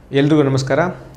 ಎಲ್ರಿಗೂ ನಮಸ್ಕಾರ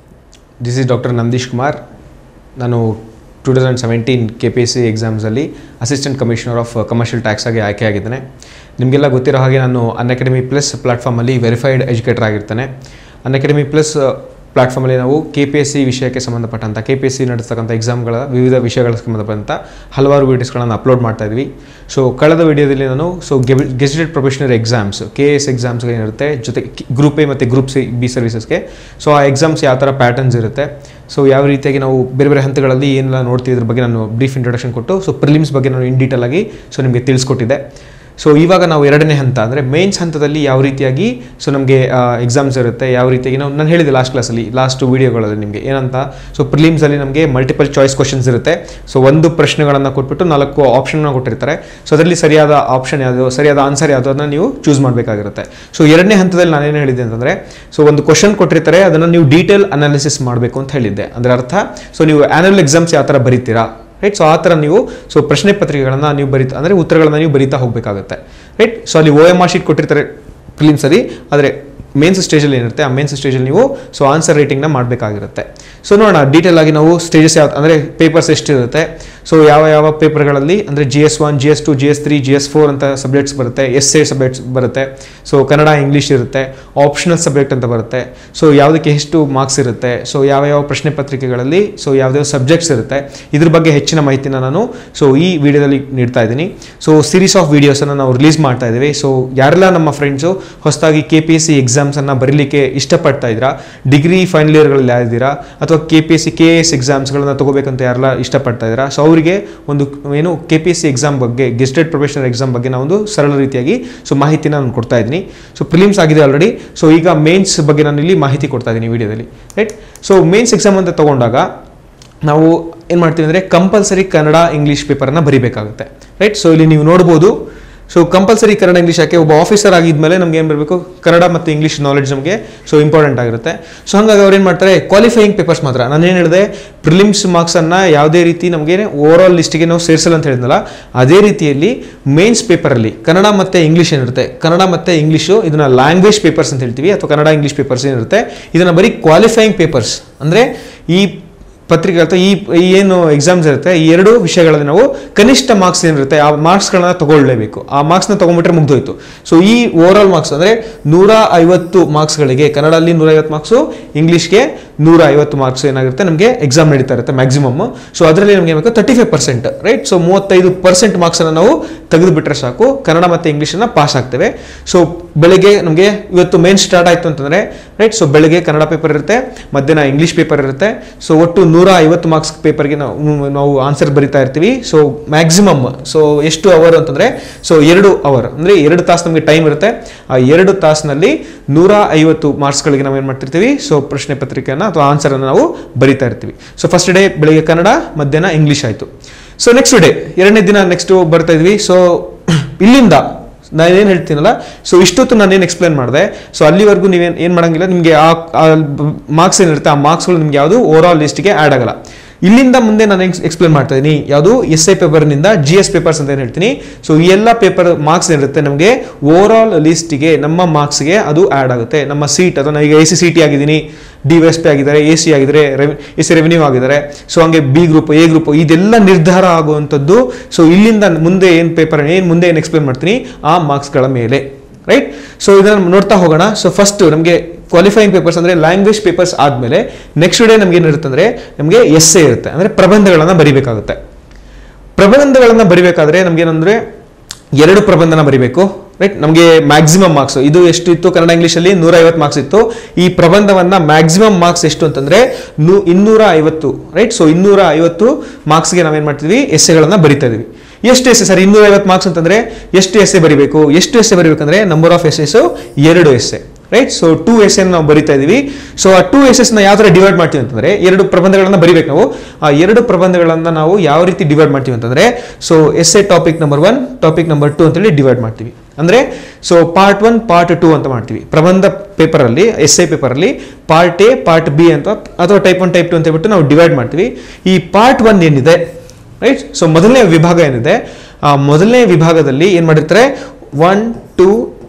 this is doctor Nandish Kumar ನಾನು two thousand seventeen K P S C ಎಕ್ಸಾಮ್ಸಲ್ಲಿ assistant commissioner of commercial tax ಆಗಿ ಆಯ್ಕೆಯಾಗಿದ್ದೇನೆ ನಿಮಗೆಲ್ಲ ಗೊತ್ತಿರೋ ಹಾಗೆ ನಾನು ಅನ್ ಅಕಾಡೆಮಿ ಪ್ಲಸ್ ಪ್ಲಾಟ್ಫಾರ್ಮಲ್ಲಿ ವೆರಿಫೈಡ್ ಎಜುಕೇಟರ್ ಆಗಿರ್ತೇನೆ ಅನ್ ಅಕಾಡೆಮಿ ಪ್ಲಸ್ ಪ್ಲಾಟ್ಫಾರ್ಮಲ್ಲಿ ನಾವು ಕೆ ಪಿ ಎಸ್ ಸಿ ವಿಷಯಕ್ಕೆ ಸಂಬಂಧಪಟ್ಟಂಥ ಕೆ ಪಿ ಎಸ್ ಸಿ ನಡೆಸ್ತಕ್ಕಂಥ ಎಕ್ಸಾಮ್ಗಳ ವಿವಿಧ ವಿಷಯಗಳಿಗೆ ಸಂಬಂಧಪಟ್ಟಂಥ ಹಲವಾರು ವೀಡಿಯೋಸ್ಗಳನ್ನು ಅಪ್ಲೋಡ್ ಮಾಡ್ತಾ ಇದ್ವಿ ಸೊ ಕಳೆದ ವಿಡಿಯೋದಲ್ಲಿ ನಾನು so gazetted professional exams K S ಎಕ್ಸಾಮ್ಸ್ಗೆ ಏನಿರುತ್ತೆ ಜೊತೆ ಗ್ರೂಪ್ ಎ ಮತ್ತು ಗ್ರೂಪ್ ಸಿ ಬಿ ಸರ್ವಿಸಸ್ಗೆ ಸೊ ಆ ಎಕ್ಸಾಮ್ಸ್ ಯಾವ ಥರ ಪ್ಯಾಟರ್ನ್ಸ್ ಇರುತ್ತೆ ಸೊ ಯಾವ ರೀತಿಯಾಗಿ ನಾವು ಬೇರೆ ಬೇರೆ ಹಂತಗಳಲ್ಲಿ ಏನೆಲ್ಲ ನೋಡ್ತೀವಿ ಇದ್ರ ಬಗ್ಗೆ ನಾನು ಬ್ರೀಫ್ ಇಂಟ್ರೊಡಕ್ಷನ್ ಕೊಟ್ಟು ಸೊ ಪ್ರಿಲಿಮ್ಸ್ ಬಗ್ಗೆ ನಾನು ಇನ್ ಡೀಟೇಲ್ ಆಗಿ ಸೊ ನಿಮಗೆ ತಿಳಿಸ್ಕೊಟ್ಟಿದ್ದೆ ಸೊ ಇವಾಗ ನಾವು ಎರಡನೇ ಹಂತ ಅಂದರೆ ಮೇನ್ಸ್ ಹಂತದಲ್ಲಿ ಯಾವ ರೀತಿಯಾಗಿ ಸೊ ನಮಗೆ ಎಕ್ಸಾಮ್ಸ್ ಇರುತ್ತೆ ಯಾವ ರೀತಿಯಾಗಿ ನಾವು ನಾನು ಹೇಳಿದೆ ಲಾಸ್ಟ್ ಕ್ಲಾಸಲ್ಲಿ ಲಾಸ್ಟ್ ವೀಡಿಯೋಗಳಲ್ಲಿ ನಿಮಗೆ ಏನಂತ ಸೊ ಪ್ರಿಲಿಮ್ಸಲ್ಲಿ ನಮಗೆ ಮಲ್ಟಿಪಲ್ ಚಾಯ್ಸ್ ಕ್ವಶನ್ಸ್ ಇರುತ್ತೆ ಸೊ ಒಂದು ಪ್ರಶ್ನೆಗಳನ್ನು ಕೊಟ್ಬಿಟ್ಟು ನಾಲ್ಕು ಆಪ್ಷನ್ನ ಕೊಟ್ಟಿರ್ತಾರೆ ಸೊ ಅದರಲ್ಲಿ ಸರಿಯಾದ ಆಪ್ಷನ್ ಯಾವುದು ಸರಿಯಾದ ಆನ್ಸರ್ ಯಾವುದು ಅದನ್ನ ನೀವು ಚೂಸ್ ಮಾಡಬೇಕಾಗಿರುತ್ತೆ ಸೊ ಎರಡನೇ ಹಂತದಲ್ಲಿ ನಾನೇನು ಹೇಳಿದ್ದೆ ಅಂತಂದರೆ ಸೊ ಒಂದು ಕ್ವಶನ್ ಕೊಟ್ಟಿರ್ತಾರೆ ಅದನ್ನು ನೀವು ಡೀಟೇಲ್ ಅನಾಲಿಸಿಸ್ ಮಾಡಬೇಕು ಅಂತ ಹೇಳಿದ್ದೆ ಅಂದರೆ ಅರ್ಥ ಸೊ ನೀವು ಆ್ಯನುವಲ್ ಎಕ್ಸಾಮ್ಸ್ ಯಾವ ಥರ ಬರೀತೀರಾ ರೈಟ್ ಸೊ ಆ ಥರ ನೀವು ಸೊ ಪ್ರಶ್ನೆ ಪತ್ರಿಕೆಗಳನ್ನು ನೀವು ಬರೀತಾ ಅಂದರೆ ಉತ್ತರಗಳನ್ನು ನೀವು ಬರೀತಾ ಹೋಗಬೇಕಾಗುತ್ತೆ ರೈಟ್ ಸೊ ಅಲ್ಲಿ ಓ ಎಮ್ ಆರ್ ಶೀಟ್ ಕೊಟ್ಟಿರ್ತಾರೆ ಪ್ರಿಲಿಮ್ಸಲ್ಲಿ ಆದರೆ ಮೇನ್ಸ್ ಸ್ಟೇಜಲ್ಲಿ ಏನಿರುತ್ತೆ ಆ ಮೇನ್ಸ್ ಸ್ಟೇಜಲ್ಲಿ ನೀವು ಸೊ ಆನ್ಸರ್ ರೇಟಿಂಗ್ನ ಮಾಡಬೇಕಾಗಿರುತ್ತೆ ಸೊ ನೋಡೋಣ ಡೀಟೇಲ್ ಆಗಿ ನಾವು ಸ್ಟೇಜಸ್ ಯಾವ ಅಂದರೆ ಪೇಪರ್ಸ್ ಎಷ್ಟಿರುತ್ತೆ ಸೊ ಯಾವ ಯಾವ ಪೇಪರ್ಗಳಲ್ಲಿ ಅಂದರೆ G S one G S two G S three G S four ಅಂತ ಸಬ್ಜೆಕ್ಟ್ಸ್ ಬರುತ್ತೆ ಎಸ್ ಎ ಸಬ್ಜೆಕ್ಟ್ಸ್ ಬರುತ್ತೆ ಸೊ ಕನ್ನಡ ಇಂಗ್ಲೀಷ್ ಇರುತ್ತೆ ಆಪ್ಷನಲ್ ಸಬ್ಜೆಕ್ಟ್ ಅಂತ ಬರುತ್ತೆ ಸೊ ಯಾವುದಕ್ಕೆ ಎಷ್ಟು ಮಾರ್ಕ್ಸ್ ಇರುತ್ತೆ ಸೊ ಯಾವ ಯಾವ ಪ್ರಶ್ನೆ ಪತ್ರಿಕೆಗಳಲ್ಲಿ ಸೊ ಯಾವ್ಯಾವ ಸಬ್ಜೆಕ್ಟ್ಸ್ ಇರುತ್ತೆ ಇದ್ರ ಬಗ್ಗೆ ಹೆಚ್ಚಿನ ಮಾಹಿತಿನ ನಾನು ಸೊ ಈ ವಿಡಿಯೋದಲ್ಲಿ ನೀಡ್ತಾ ಇದ್ದೀನಿ ಸೊ ಸೀರೀಸ್ ಆಫ್ ವೀಡಿಯೋಸನ್ನು ನಾವು ರಿಲೀಸ್ ಮಾಡ್ತಾ ಇದ್ದೀವಿ ಸೊ ಯಾರೆಲ್ಲ ನಮ್ಮ ಫ್ರೆಂಡ್ಸು ಹೊಸದಾಗಿ ಕೆ ಪಿ ಎಸ್ ಸಿ ಎಕ್ಸಾಮ್ಸನ್ನು ಬರೀಲಿಕ್ಕೆ ಇಷ್ಟಪಡ್ತಾ ಇದ್ದೀರಾ ಡಿಗ್ರಿ ಫೈನಲ್ ಇಯರ್ಗಳಲ್ಲಿ ಯಾರಿದ್ದೀರಾ ಅಥವಾ K P S C K S ಎಕ್ಸಾಮ್ಸ್ಗಳನ್ನ ತಗೋಬೇಕಂತ ಯಾರೆಲ್ಲ ಇಷ್ಟಪಡ್ತಾ ಇದ್ದೀರಾ ಸೊ ಅವರಿಗೆ ಒಂದು ಏನು K P S C exam ಬಗ್ಗೆ ಗೆಸ್ಟೆಡ್ ಪ್ರೊಫೆಷನಲ್ ಎಕ್ಸಾಮ್ ಬಗ್ಗೆ ನಾವು ಒಂದು ಸರಳ ರೀತಿಯಾಗಿ ಸೊ ಮಾಹಿತಿನ ನಾನು ಕೊಡ್ತಾ ಇದ್ದೀನಿ ಸೊ ಪ್ರಿಲಿಮ್ಸ್ ಆಗಿದೆ ಆಲ್ರೆಡಿ ಸೊ ಈಗ ಮೇನ್ಸ್ ಬಗ್ಗೆ ನಾನು ಇಲ್ಲಿ ಮಾಹಿತಿ ಕೊಡ್ತಾ ಇದ್ದೀನಿ ವಿಡಿಯೋದಲ್ಲಿ ರೈಟ್ ಸೊ ಮೇನ್ಸ್ ಎಕ್ಸಾಮ್ ಅಂತ ತಗೊಂಡಾಗ ನಾವು ಏನು ಮಾಡ್ತೀವಿ ಅಂದರೆ ಕಂಪಲ್ಸರಿ ಕನ್ನಡ ಇಂಗ್ಲೀಷ್ ಪೇಪರನ್ನು ಬರೀಬೇಕಾಗುತ್ತೆ ರೈಟ್ ಸೊ ಇಲ್ಲಿ ನೀವು ನೋಡ್ಬೋದು ಸೊ ಕಂಪಲ್ಸರಿ ಕನ್ನಡ ಇಂಗ್ಲೀಷ್ ಯಾಕೆ ಒಬ್ಬ ಆಫೀಸರ್ ಆಗಿದ್ಮೇಲೆ ನಮ್ಗೆ ಏನು ಬರಬೇಕು ಕನ್ನಡ ಮತ್ತು ಇಂಗ್ಲೀಷ್ ನಾಲೆಡ್ಜ್ ನಮಗೆ ಸೊ ಇಂಪಾರ್ಟೆಂಟ್ ಆಗಿರುತ್ತೆ ಸೊ ಹಾಗಾಗಿ ಅವ್ರು ಏನು ಮಾಡ್ತಾರೆ ಕ್ವಾಲಿಫೈಯಿಂಗ್ ಪೇಪರ್ಸ್ ಮಾತ್ರ ನಾನು ಏನು ಹೇಳಿದೆ ಪ್ರಿಲಿಮ್ಸ್ ಮಾರ್ಕ್ಸನ್ನು ಯಾವುದೇ ರೀತಿ ನಮಗೆ ಓವರ್ ಆಲ್ ಲಿಸ್ಟಿಗೆ ನಾವು ಸೇರಿಸಲ್ಲ ಅಂತ ಹೇಳಿದ್ನಲ್ಲ ಅದೇ ರೀತಿಯಲ್ಲಿ ಮೇನ್ಸ್ ಪೇಪರಲ್ಲಿ ಕನ್ನಡ ಮತ್ತು ಇಂಗ್ಲೀಷ್ ಏನಿರುತ್ತೆ ಕನ್ನಡ ಮತ್ತು ಇಂಗ್ಲೀಷು ಇದನ್ನ ಲ್ಯಾಂಗ್ವೇಜ್ ಪೇಪರ್ಸ್ ಅಂತ ಹೇಳ್ತೀವಿ ಅಥವಾ ಕನ್ನಡ ಇಂಗ್ಲೀಷ್ ಪೇಪರ್ಸ್ ಏನಿರುತ್ತೆ ಇದನ್ನು ಬರೀ ಕ್ವಾಲಿಫೈಯಿಂಗ್ ಪೇಪರ್ಸ್ ಅಂದರೆ ಈ ಪತ್ರಿಕೆ ಅಥವಾ ಈ ಈ ಏನು ಎಕ್ಸಾಮ್ಸ್ ಇರುತ್ತೆ ಈ ಎರಡು ವಿಷಯಗಳಲ್ಲಿ ನಾವು ಕನಿಷ್ಠ ಮಾರ್ಕ್ಸ್ ಏನಿರುತ್ತೆ ಆ ಮಾರ್ಕ್ಸ್ಗಳನ್ನ ತಗೊಳ್ಳೇಬೇಕು ಆ ಮಾರ್ಕ್ಸ್ನ ತಗೊಂಡ್ಬಿಟ್ರೆ ಮುಗ್ದೋಯ್ತು ಸೊ ಈ ಓವರ್ ಆಲ್ ಮಾರ್ಕ್ಸ್ ಅಂದರೆ ನೂರ ಐವತ್ತು ಮಾರ್ಕ್ಸ್ಗಳಿಗೆ ಕನ್ನಡಲ್ಲಿ ನೂರ ಐವತ್ತು ಮಾರ್ಕ್ಸು ಇಂಗ್ಲೀಷ್ಗೆ ನೂರ ಐವತ್ತು ಮಾರ್ಕ್ಸ್ ಏನಾಗಿರುತ್ತೆ ನಮಗೆ ಎಕ್ಸಾಮ್ ನಡೀತಾ ಇರುತ್ತೆ ಮ್ಯಾಕ್ಸಿಮಮ್ ಸೊ ಅದರಲ್ಲಿ ನಮಗೆ ಬೇಕು thirty five percent right so ಮೂವತ್ತೈದು ಪರ್ಸೆಂಟ್ ಮಾರ್ಕ್ಸನ್ನು ನಾವು ತೆಗೆದು ಬಿಟ್ಟರೆ ಸಾಕು ಕನ್ನಡ ಮತ್ತು ಇಂಗ್ಲೀಷನ್ನು ಪಾಸ್ ಆಗ್ತೇವೆ ಸೊ ಬೆಳಗ್ಗೆ ನಮಗೆ ಇವತ್ತು ಮೇನ್ ಸ್ಟಾರ್ಟ್ ಆಯಿತು ಅಂತಂದರೆ ರೈಟ್ ಸೊ ಬೆಳಗ್ಗೆ ಕನ್ನಡ ಪೇಪರ್ ಇರುತ್ತೆ ಮಧ್ಯಾಹ್ನ ಇಂಗ್ಲೀಷ್ ಪೇಪರ್ ಇರುತ್ತೆ ಸೊ ಒಟ್ಟು ನೂರ ಐವತ್ತು ಮಾರ್ಕ್ಸ್ ಪೇಪರ್ಗೆ ನಾವು ನಾವು ಆನ್ಸರ್ ಬರಿತಾ ಇರ್ತೀವಿ ಸೊ ಮ್ಯಾಕ್ಸಿಮಮ್ ಸೊ ಎಷ್ಟು ಅವರ್ ಅಂತಂದರೆ ಸೊ ಎರಡು ಅವರ್ ಅಂದರೆ ಎರಡು ತಾಸು ನಮಗೆ ಟೈಮ್ ಇರುತ್ತೆ ಆ ಎರಡು ತಾಸಿನಲ್ಲಿ ನೂರ ಐವತ್ತು ಮಾರ್ಕ್ಸ್ಗಳಿಗೆ ನಾವು ಏನು ಮಾಡ್ತಿರ್ತೀವಿ ಸೊ ಪ್ರಶ್ನೆ ಪತ್ರಿಕೆಯನ್ನು ಅಥವಾ ಆನ್ಸರನ್ನು ನಾವು ಬರಿತಾ ಇರ್ತೀವಿ ಸೊ ಫಸ್ಟ್ ಡೇ ಬೆಳಿಗ್ಗೆ ಕನ್ನಡ ಮಧ್ಯಾಹ್ನ ಇಂಗ್ಲೀಷ್ ಆಯಿತು ಸೊ ನೆಕ್ಸ್ಟ್ ಡೇ ಎರಡನೇ ದಿನ ನೆಕ್ಸ್ಟ್ ಬರ್ತಾ ಇದ್ವಿ ಸೊ ಇಲ್ಲಿಂದ ನಾನೇನು ಹೇಳ್ತೀನಲ್ಲ ಸೊ ಇಷ್ಟೊತ್ತು ನಾನೇನು ಎಕ್ಸ್ಪ್ಲೇನ್ ಮಾಡಿದೆ ಸೊ ಅಲ್ಲಿವರೆಗೂ ನೀವೇನು ಏನು ಮಾಡಂಗಿಲ್ಲ ನಿಮಗೆ ಆ ಮಾರ್ಕ್ಸ್ ಏನಿರುತ್ತೆ ಆ ಮಾರ್ಕ್ಸ್ಗಳು ನಿಮ್ಗೆ ಯಾವುದು ಓವರ್ ಆಲ್ ಲಿಸ್ಟ್ಗೆ ಆ್ಯಡ್ ಆಗಲ್ಲ ಇಲ್ಲಿಂದ ಮುಂದೆ ನಾನು ಎಕ್ಸ್ಪ್ಲೇನ್ ಮಾಡ್ತಾ ಇದ್ದೀನಿ ಯಾವುದು ಎಸ್ ಐ ಪೇಪರ್ನಿಂದ ಜಿ ಎಸ್ ಪೇಪರ್ಸ್ ಅಂತ ಏನು ಹೇಳ್ತೀನಿ ಸೊ ಈ ಎಲ್ಲ ಪೇಪರ್ ಮಾರ್ಕ್ಸ್ ಏನಿರುತ್ತೆ ನಮಗೆ ಓವರ್ ಆಲ್ ಲಿಸ್ಟಿಗೆ ನಮ್ಮ ಮಾರ್ಕ್ಸ್ಗೆ ಅದು ಆ್ಯಡ್ ಆಗುತ್ತೆ ನಮ್ಮ ಸೀಟ್ ಅಥವಾ ಈಗ ಎ ಸಿ ಸಿ ಟಿ ಆಗಿದ್ದೀನಿ ಡಿ ಎಸ್ ಪಿ ಆಗಿದ್ದಾರೆ ಎ ಸಿ ಆಗಿದ್ದಾರೆ ಎ ಸಿ ರೆವೆನ್ಯೂ ಆಗಿದ್ದಾರೆ ಸೊ ಹಂಗೆ ಬಿ ಗ್ರೂಪ್ ಎ ಗ್ರೂಪ್ ಇದೆಲ್ಲ ನಿರ್ಧಾರ ಆಗುವಂಥದ್ದು ಸೊ ಇಲ್ಲಿಂದ ಮುಂದೆ ಏನು ಪೇಪರ್ ಏನು ಮುಂದೆ ಏನು ಎಕ್ಸ್ಪ್ಲೇನ್ ಮಾಡ್ತೀನಿ ಆ ಮಾರ್ಕ್ಸ್ಗಳ ಮೇಲೆ ರೈಟ್ ಸೊ ಇದನ್ನು ನೋಡ್ತಾ ಹೋಗೋಣ ಸೊ ಫಸ್ಟ್ ನಮಗೆ ಕ್ವಾಲಿಫೈಯಿಂಗ್ ಪೇಪರ್ಸ್ ಅಂದರೆ ಲ್ಯಾಂಗ್ವೇಜ್ ಪೇಪರ್ಸ್ ಆದಮೇಲೆ ನೆಕ್ಸ್ಟ್ ಡೇ ನಮ್ಗೆ ಏನಿರುತ್ತೆ ಅಂದರೆ ನಮಗೆ ಎಸ್ ಎ ಇರುತ್ತೆ ಅಂದರೆ ಪ್ರಬಂಧಗಳನ್ನು ಬರಿಬೇಕಾಗುತ್ತೆ ಪ್ರಬಂಧಗಳನ್ನು ಬರಿಬೇಕಾದ್ರೆ ನಮಗೇನಂದರೆ ಎರಡು ಪ್ರಬಂಧನ ಬರಿಬೇಕು ರೈಟ್ ನಮಗೆ ಮ್ಯಾಕ್ಸಿಮಮ್ ಮಾರ್ಕ್ಸ್ ಇದು ಎಷ್ಟು ಇತ್ತು ಕನ್ನಡ ಇಂಗ್ಲೀಷಲ್ಲಿ ನೂರ ಐವತ್ತು ಮಾರ್ಕ್ಸ್ ಇತ್ತು ಈ ಪ್ರಬಂಧವನ್ನ ಮ್ಯಾಕ್ಸಿಮಮ್ ಮಾರ್ಕ್ಸ್ ಎಷ್ಟು ಅಂತಂದ್ರೆ ನೂ ಇನ್ನೂರ ಐವತ್ತು ರೈಟ್ ಸೊ ಇನ್ನೂರ ಐವತ್ತು ಮಾರ್ಕ್ಸ್ಗೆ ನಾವೇನು ಮಾಡ್ತೀವಿ ಎಸ್ಸೆಗಳನ್ನು ಬರಿತಾ ಇದೀವಿ ಎಷ್ಟು ಎಸ್ಸೆ ಸರ್ ಇನ್ನೂರ ಐವತ್ತು ಮಾರ್ಕ್ಸ್ ಅಂತಂದ್ರೆ ಎಷ್ಟು ಎಸ್ಸೆ ಬರಿಬೇಕು ಎಷ್ಟು ಎಸ್ಸೆ ಬರಿಬೇಕಂದ್ರೆ ನಂಬರ್ ಆಫ್ ಎಸ್ಸೆಸ್ ಎರಡು ಎಸ್ಸೆ ರೈಟ್ ಸೊ ಟೂ ಎಸ್ ಎನ್ ನಾವು ಬರಿತಾ ಇದೀವಿ ಸೊ ಆ ಟೂ ಎಸ್ ಎಸ್ ನ ಯಾವ ಥರ ಡಿವೈಡ್ ಮಾಡ್ತೀವಿ ಅಂತಂದ್ರೆ ಎರಡು ಪ್ರಬಂಧಗಳನ್ನ ಬರಿಬೇಕು ನಾವು ಆ ಎರಡು ಪ್ರಬಂಧಗಳನ್ನ ನಾವು ಯಾವ ರೀತಿ ಡಿವೈಡ್ ಮಾಡ್ತೀವಿ ಅಂತಂದ್ರೆ so essay topic number one topic number two ಅಂತೇಳಿ ಡಿವೈಡ್ ಮಾಡ್ತೀವಿ ಅಂದ್ರೆ so part one part two ಅಂತ ಮಾಡ್ತೀವಿ ಪ್ರಬಂಧ ಪೇಪರ್ ಅಲ್ಲಿ ಎಸ್ ಐ ಪೇಪರ್ ಅಲ್ಲಿ ಪಾರ್ಟ್ ಎ ಪಾರ್ಟ್ ಬಿ ಅಂತ ಅಥವಾ ಟೈಪ್ ಒನ್ ಟೈಪ್ ಟು ಅಂತ ಹೇಳ್ಬಿಟ್ಟು ನಾವು ಡಿವೈಡ್ ಮಾಡ್ತೀವಿ ಈ ಪಾರ್ಟ್ ಒನ್ ಏನಿದೆ ರೈಟ್ ಸೊ ಮೊದಲನೇ ವಿಭಾಗ ಏನಿದೆ ಆ ಮೊದಲನೇ ವಿಭಾಗದಲ್ಲಿ ಏನು ಮಾಡಿರ್ತಾರೆ ಒನ್ ಟೂ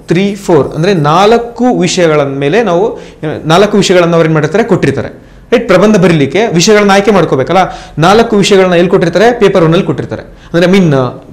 ತ್ರೀ ಫೋರ್ ಅಂದರೆ ನಾಲ್ಕು ವಿಷಯಗಳ ಮೇಲೆ ನಾವು ಆ, ನಾಲ್ಕು ವಿಷಯಗಳನ್ನು ಅವ್ರು ಏನು ಮಾಡಿರ್ತಾರೆ ಕೊಟ್ಟಿರ್ತಾರೆ ರೈಟ್ ಪ್ರಬಂಧ ಬರೀಲಿಕ್ಕೆ ವಿಷಯಗಳನ್ನ ಆಯ್ಕೆ ಮಾಡ್ಕೋಬೇಕಲ್ಲ ನಾಲ್ಕು ವಿಷಯಗಳನ್ನ ಎಲ್ಲಿ ಕೊಟ್ಟಿರ್ತಾರೆ ಪೇಪರ್ ಒನ್ನಲ್ಲಿ ಕೊಟ್ಟಿರ್ತಾರೆ ಅಂದರೆ ಮೀನ್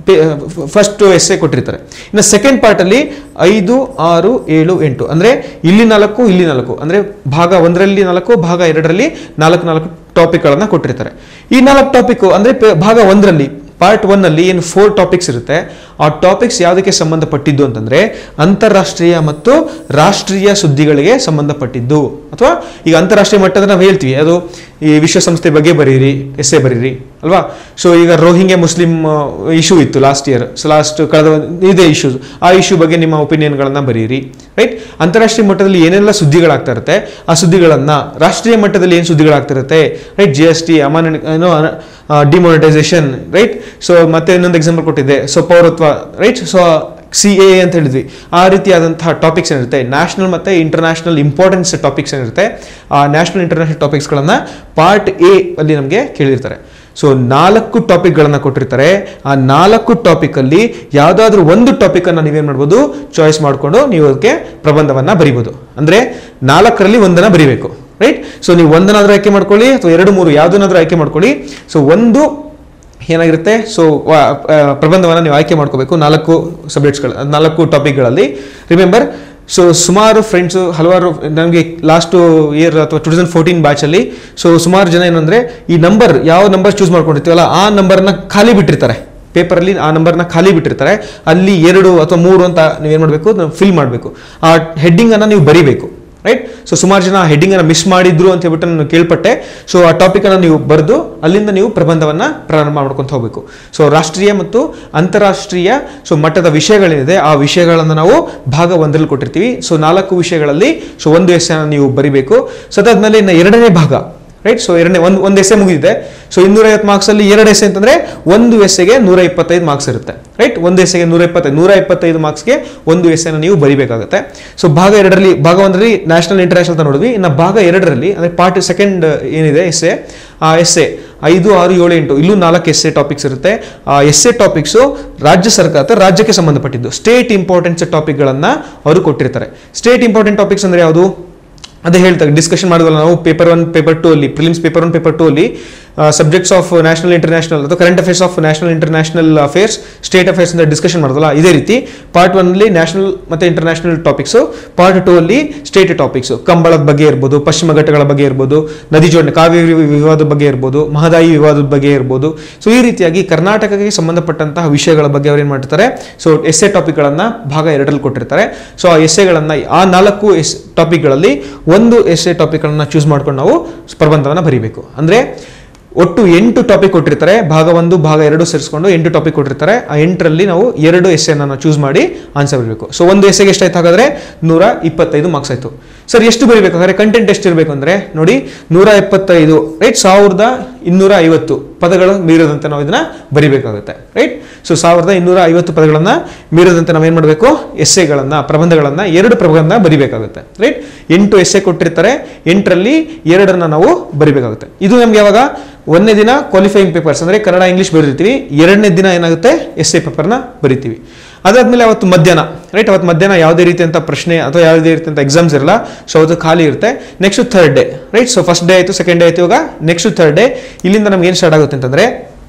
ಫಸ್ಟ್ ಎಸ್ಸೆ ಕೊಟ್ಟಿರ್ತಾರೆ ಇನ್ನು ಸೆಕೆಂಡ್ ಪಾರ್ಟಲ್ಲಿ ಐದು ಆರು ಏಳು ಎಂಟು ಅಂದರೆ ಇಲ್ಲಿ ನಾಲ್ಕು ಇಲ್ಲಿ ನಾಲ್ಕು ಅಂದರೆ ಭಾಗ ಒಂದರಲ್ಲಿ ನಾಲ್ಕು ಭಾಗ ಎರಡರಲ್ಲಿ ನಾಲ್ಕು ನಾಲ್ಕು ಟಾಪಿಕ್ಗಳನ್ನು ಕೊಟ್ಟಿರ್ತಾರೆ ಈ ನಾಲ್ಕು ಟಾಪಿಕ್ ಅಂದರೆ ಪೆ- ಭಾಗ ಒಂದರಲ್ಲಿ ಪಾರ್ಟ್ ಒನ್ ಅಲ್ಲಿ ಏನು ಫೋರ್ ಟಾಪಿಕ್ಸ್ ಇರುತ್ತೆ ಆ ಟಾಪಿಕ್ಸ್ ಯಾವುದಕ್ಕೆ ಸಂಬಂಧಪಟ್ಟಿದ್ದು ಅಂತಂದ್ರೆ ಅಂತಾರಾಷ್ಟ್ರೀಯ ಮತ್ತು ರಾಷ್ಟ್ರೀಯ ಸುದ್ದಿಗಳಿಗೆ ಸಂಬಂಧಪಟ್ಟಿದ್ದು ಅಥವಾ ಈಗ ಅಂತಾರಾಷ್ಟ್ರೀಯ ಮಟ್ಟದ ನಾವು ಹೇಳ್ತೀವಿ ಅದು ಈ ವಿಶ್ವಸಂಸ್ಥೆ ಬಗ್ಗೆ ಬರೀರಿ ಎಸ್ಸೆ ಬರೀರಿ ಅಲ್ವಾ ಸೊ ಈಗ ರೋಹಿಂಗ್ಯಾ ಮುಸ್ಲಿಂ ಇಶ್ಯೂ ಇತ್ತು ಲಾಸ್ಟ್ ಇಯರ್ ಸೊ ಲಾಸ್ಟ್ ಕಳೆದ ಒಂದ್- ಇದೇ ಇಶ್ಯೂಸ್ ಆ ಇಶ್ಯೂ ಬಗ್ಗೆ ನಿಮ್ಮ ಒಪಿನಿಯನ್ಗಳನ್ನ ಬರೀರಿ ರೈಟ್ ಅಂತಾರಾಷ್ಟ್ರೀಯ ಮಟ್ಟದಲ್ಲಿ ಏನೆಲ್ಲ ಸುದ್ದಿಗಳಾಗ್ತಾ ಇರುತ್ತೆ ಆ ಸುದ್ದಿಗಳನ್ನ ರಾಷ್ಟ್ರೀಯ ಮಟ್ಟದಲ್ಲಿ ಏನು ಸುದ್ದಿಗಳಾಗ್ತಿರುತ್ತೆ ರೈಟ್ ಜಿ ಎಸ್ ಟಿ ಅಮಾನ್ಯ ಏನೋ ಡಿಮಾನಿಟೈಸೇಷನ್ ರೈಟ್ ಸೊ ಮತ್ತೆ ಇನ್ನೊಂದು ಎಕ್ಸಾಂಪಲ್ ಕೊಟ್ಟಿದ್ದೆ ಸೊ ಪೌರತ್ವ ರೈಟ್ ಸೊ ಸಿ ಎ ಅಂತ ಹೇಳಿದ್ವಿ ಆ ರೀತಿಯಾದಂತಹ ಟಾಪಿಕ್ಸ್ ಏನಿರುತ್ತೆ ನ್ಯಾಷನಲ್ ಮತ್ತು ಇಂಟರ್ನ್ಯಾಷನಲ್ ಇಂಪಾರ್ಟೆನ್ಸ್ ಟಾಪಿಕ್ಸ್ ಏನಿರುತ್ತೆ ಆ ನ್ಯಾಷನಲ್ ಇಂಟರ್ನ್ಯಾಷನಲ್ ಟಾಪಿಕ್ಸ್ಗಳನ್ನು ಪಾರ್ಟ್ ಎ ಅಲ್ಲಿ ನಮಗೆ ಕೇಳಿರ್ತಾರೆ ಸೊ ನಾಲ್ಕು ಟಾಪಿಕ್ಗಳನ್ನು ಕೊಟ್ಟಿರ್ತಾರೆ ಆ ನಾಲ್ಕು ಟಾಪಿಕಲ್ಲಿ ಯಾವುದಾದ್ರೂ ಒಂದು ಟಾಪಿಕನ್ನು ನೀವೇನು ಮಾಡ್ಬೋದು ಚಾಯ್ಸ್ ಮಾಡಿಕೊಂಡು ನೀವು ಅದಕ್ಕೆ ಪ್ರಬಂಧವನ್ನು ಬರಿಬೋದು ಅಂದರೆ ನಾಲ್ಕರಲ್ಲಿ ಒಂದನ್ನು ಬರಿಬೇಕು ರೈಟ್ ಸೊ ನೀವು ಒಂದನ್ನಾದ್ರೂ ಆಯ್ಕೆ ಮಾಡ್ಕೊಳ್ಳಿ ಅಥವಾ ಎರಡು ಮೂರು ಯಾವುದನ್ನಾದ್ರೂ ಆಯ್ಕೆ ಮಾಡ್ಕೊಳ್ಳಿ ಸೊ ಒಂದು ಏನಾಗಿರುತ್ತೆ ಸೊ ಪ್ರಬಂಧವನ್ನು ನೀವು ಆಯ್ಕೆ ಮಾಡ್ಕೋಬೇಕು ನಾಲ್ಕು ಸಬ್ಜೆಕ್ಟ್ಸ್ಗಳ ನಾಲ್ಕು ಟಾಪಿಕ್ಗಳಲ್ಲಿ ರಿಮೆಂಬರ್ ಸೊ ಸುಮಾರು ಫ್ರೆಂಡ್ಸು ಹಲವಾರು ನನಗೆ ಲಾಸ್ಟು ಇಯರ್ ಅಥವಾ ಟೂ ತೌಸಂಡ್ ಫೋರ್ಟೀನ್ ಬ್ಯಾಚಲ್ಲಿ ಸೊ ಸುಮಾರು ಜನ ಏನಂದರೆ ಈ ನಂಬರ್ ಯಾವ ನಂಬರ್ ಚೂಸ್ ಮಾಡ್ಕೊಂಡಿರ್ತೀವಲ್ಲ ಆ ನಂಬರ್ನ ಖಾಲಿ ಬಿಟ್ಟಿರ್ತಾರೆ ಪೇಪರಲ್ಲಿ ಆ ನಂಬರ್ನ ಖಾಲಿ ಬಿಟ್ಟಿರ್ತಾರೆ ಅಲ್ಲಿ ಎರಡು ಅಥವಾ ಮೂರು ಅಂತ ನೀವೇನು ಮಾಡಬೇಕು ಫಿಲ್ ಮಾಡಬೇಕು ಆ ಹೆಡ್ಡಿಂಗನ್ನು ನೀವು ಬರಿಬೇಕು ರೈಟ್ ಸೊ ಸುಮಾರು ಜನ ಹೆಡ್ಡಿಂಗ್ ಅನ್ನ ಮಿಸ್ ಮಾಡಿದ್ರು ಅಂತ ಹೇಳ್ಬಿಟ್ಟು ನಾನು ಕೇಳ್ಪಟ್ಟೆ ಸೊ ಆ ಟಾಪಿಕ್ ಅನ್ನ ನೀವು ಬರೆದು ಅಲ್ಲಿಂದ ನೀವು ಪ್ರಬಂಧವನ್ನ ಪ್ರಾರಂಭ ಮಾಡ್ಕೊಂತ ಹೋಗಬೇಕು ಸೊ ರಾಷ್ಟ್ರೀಯ ಮತ್ತು ಅಂತಾರಾಷ್ಟ್ರೀಯ ಸೊ ಮಟ್ಟದ ವಿಷಯಗಳೇನಿದೆ ಆ ವಿಷಯಗಳನ್ನು ನಾವು ಭಾಗ ಒಂದರಲ್ಲಿ ಕೊಟ್ಟಿರ್ತೀವಿ ಸೊ ನಾಲ್ಕು ವಿಷಯಗಳಲ್ಲಿ ಸೊ ಒಂದು ಎಸ್ಸೆನ ನೀವು ಬರಿಬೇಕು ಸೊ ಅದಾದ್ಮೇಲೆ ಇನ್ನು ಎರಡನೇ ಭಾಗ ರೈಟ್ ಸೊ ಎರಡನೇ ಒಂದು ಒಂದು ಎಸ್ಸೆ ಮುಗಿದಿದೆ ಸೊ ಇನ್ನೂರೈವತ್ತು ಮಾರ್ಕ್ಸ್ ಅಲ್ಲಿ ಎರಡು ಎಸ್ಸೆ ಅಂತಂದ್ರೆ ಒಂದು ಎಸ್ಸೆಗೆ ನೂರ ಇಪ್ಪತ್ತೈದು ಮಾರ್ಕ್ಸ್ ಇರುತ್ತೆ ರೈಟ್ ಒಂದು ಎಸ್ಸೆಗೆ ನೂರ ಇಪ್ಪತ್ತೈದು ನೂರ ಇಪ್ಪತ್ತೈದು ಮಾರ್ಕ್ಸ್ಗೆ ಒಂದು ಎಸ್ಸೆನ ನೀವು ಬರಿಬೇಕಾಗುತ್ತೆ ಸೊ ಭಾಗ ಎರಡರಲ್ಲಿ ಭಾಗ ಒಂದರಲ್ಲಿ ನ್ಯಾಷನಲ್ ಇಂಟರ್ನ್ಯಾಷನಲ್ ಅಂತ ನೋಡಿದ್ವಿ ಇನ್ನು ಭಾಗ ಎರಡರಲ್ಲಿ ಅಂದ್ರೆ ಪಾರ್ಟ್ ಸೆಕೆಂಡ್ ಏನಿದೆ ಎಸ್ಸೆ ಆ ಎಸ್ಸೆ ಐದು ಆರು ಏಳು ಎಂಟು ಇಲ್ಲೂ ನಾಲ್ಕು ಎಸ್ಸೆ ಟಾಪಿಕ್ಸ್ ಇರುತ್ತೆ ಆ ಎಸ್ಸೆ ಟಾಪಿಕ್ಸು ರಾಜ್ಯ ಸರ್ಕಾರ ಅಥವಾ ರಾಜ್ಯಕ್ಕೆ ಸಂಬಂಧಪಟ್ಟಿದ್ದು ಸ್ಟೇಟ್ ಇಂಪಾರ್ಟೆನ್ಸ್ ಟಾಪಿಕ್ಗಳನ್ನು ಅವರು ಕೊಟ್ಟಿರ್ತಾರೆ ಸ್ಟೇಟ್ ಇಂಪಾರ್ಟೆಂಟ್ ಟಾಪಿಕ್ಸ್ ಅಂದ್ರೆ ಯಾವುದು ಅದೇ ಹೇಳ್ತಾರೆ ಡಿಸ್ಕಷನ್ ಮಾಡಿದ್ವಲ್ಲ ನಾವು ಪೇಪರ್ ಒನ್ ಪೇಪರ್ ಟೂ ಅಲ್ಲಿ prelims paper one paper two ಅಲ್ಲಿ ಸಬ್ಜೆಕ್ಟ್ಸ್ ಆಫ್ ನ್ಯಾಷನಲ್ ಇಂಟರ್ನ್ಯಾಷನಲ್ ಅಥವಾ current affairs of national international affairs state affairs ಅಂತ ಡಿಸ್ಕಷನ್ ಮಾಡಿದ್ವಲ್ಲ ಇದೇ ರೀತಿ ಪಾರ್ಟ್ ಒನ್ ಅಲ್ಲಿ ನ್ಯಾಷನಲ್ ಮತ್ತೆ ಇಂಟರ್ನ್ಯಾಷನಲ್ ಟಾಪಿಕ್ಸ್ ಪಾರ್ಟ್ ಟೂ ಅಲ್ಲಿ ಸ್ಟೇಟ್ ಟಾಪಿಕ್ಸ್ ಕಂಬಳದ ಬಗ್ಗೆ ಇರ್ಬೋದು ಪಶ್ಚಿಮ ಘಟ್ಟಗಳ ಬಗ್ಗೆ ಇರ್ಬೋದು ನದಿ ಜೋಡಣೆ ಕಾವೇರಿ ವಿವಾದದ ಬಗ್ಗೆ ಇರ್ಬೋದು ಮಹದಾಯಿ ವಿವಾದದ ಬಗ್ಗೆ ಇರ್ಬೋದು ಸೊ ಈ ರೀತಿಯಾಗಿ ಕರ್ನಾಟಕಕ್ಕೆ ಸಂಬಂಧಪಟ್ಟಂತಹ ವಿಷಯಗಳ ಬಗ್ಗೆ ಅವ್ರು ಏನು ಮಾಡ್ತಾರೆ ಸೊ ಎಸ್ಸೆ ಟಾಪಿಕ್ಗಳನ್ನು ಭಾಗ ಎರಡರಲ್ಲಿ ಕೊಟ್ಟಿರ್ತಾರೆ ಸೊ ಆ ಎಸ್ಸೆಗಳನ್ನು ಆ ನಾಲ್ಕು ಎಸ್ ಟಾಪಿಕ್ಗಳಲ್ಲಿ ಒಂದು ಎಸ್ಸೆ ಟಾಪಿಕ್ಗಳನ್ನು ಚೂಸ್ ಮಾಡ್ಕೊಂಡು ನಾವು ಪ್ರಬಂಧವನ್ನು ಬರೀಬೇಕು ಅಂದರೆ ಒಟ್ಟು ಎಂಟು ಟಾಪಿಕ್ ಕೊಟ್ಟಿರ್ತಾರೆ ಭಾಗ ಒಂದು ಭಾಗ ಎರಡು ಸೇರಿಸ್ಕೊಂಡು ಎಂಟು ಟಾಪಿಕ್ ಕೊಟ್ಟಿರ್ತಾರೆ ಆ ಎಂಟರಲ್ಲಿ ನಾವು ಎರಡು ಎಸ್ಸೆನ ನಾವು ಚೂಸ್ ಮಾಡಿ ಆನ್ಸರ್ ಬರಬೇಕು ಸೊ ಒಂದು ಎಸ್ಸೆಗೆ ಎಷ್ಟಾಯ್ತು ಹಾಗಾದ್ರೆ ನೂರ ಇಪ್ಪತ್ತೈದು ಮಾರ್ಕ್ಸ್ ಆಯ್ತು ಸರ್ ಎಷ್ಟು ಬರೀಬೇಕು ಹಾಗಾದ್ರೆ ಕಂಟೆಂಟ್ ಎಷ್ಟು ಇರಬೇಕು ಅಂದ್ರೆ ನೋಡಿ ನೂರ ಎಪ್ಪತ್ತೈದು ರೈಟ್ ಸಾವಿರದ ಇನ್ನೂರ ಐವತ್ತು ಪದಗಳು ಮೀರದಂತೆ ನಾವು ಇದನ್ನ ಬರಿಬೇಕಾಗುತ್ತೆ ರೈಟ್ ಸೊ ಸಾವಿರದ ಇನ್ನೂರ ಐವತ್ತು ಪದಗಳನ್ನ ಮೀರದಂತೆ ನಾವೇನ್ ಮಾಡಬೇಕು ಎಸ್ಸೆಗಳನ್ನ ಪ್ರಬಂಧಗಳನ್ನ ಎರಡು ಪ್ರಬಂಧ ಬರಿಬೇಕಾಗುತ್ತೆ ರೈಟ್ ಎಂಟು ಎಸ್ಸೆ ಕೊಟ್ಟಿರ್ತಾರೆ ಎಂಟರಲ್ಲಿ ಎರಡನ್ನ ನಾವು ಬರಿಬೇಕಾಗುತ್ತೆ ಇದು ನಮ್ಗೆ ಯಾವಾಗ ಒಂದನೇ ದಿನ ಕ್ವಾಲಿಫೈಯಿಂಗ್ ಪೇಪರ್ಸ್ ಅಂದ್ರೆ ಕನ್ನಡ ಇಂಗ್ಲಿಷ್ ಬರೀತೀವಿ ಎರಡನೇ ದಿನ ಏನಾಗುತ್ತೆ ಎಸ್ಸೆ ಪೇಪರ್ನ ಬರಿತೀವಿ ಅದಾದ್ಮೇಲೆ ಅವತ್ತು ಮಧ್ಯಾಹ್ನ ರೈಟ್ ಅವತ್ತು ಮಧ್ಯಾಹ್ನ ಯಾವುದೇ ರೀತಿಯಂತ ಪ್ರಶ್ನೆ ಅಥವಾ ಯಾವುದೇ ರೀತಿಯಂತ ಎಕ್ಸಾಮ್ಸ್ ಇರಲ್ಲ ಸೊ ಅವತ್ತು ಖಾಲಿ ಇರುತ್ತೆ next third day right so first day ಆಯಿತು ಸೆಕೆಂಡ್ ಡೇ ಆಯಿತು ಇವಾಗ ನೆಕ್ಸ್ಟ್ ಥರ್ಡ್ ಡೇ ಇಲ್ಲಿಂದ ನಮ್ಗೆ ಏನು ಸ್ಟಾರ್ಟ್ ಆಗುತ್ತೆ ಅಂತಂದ್ರೆ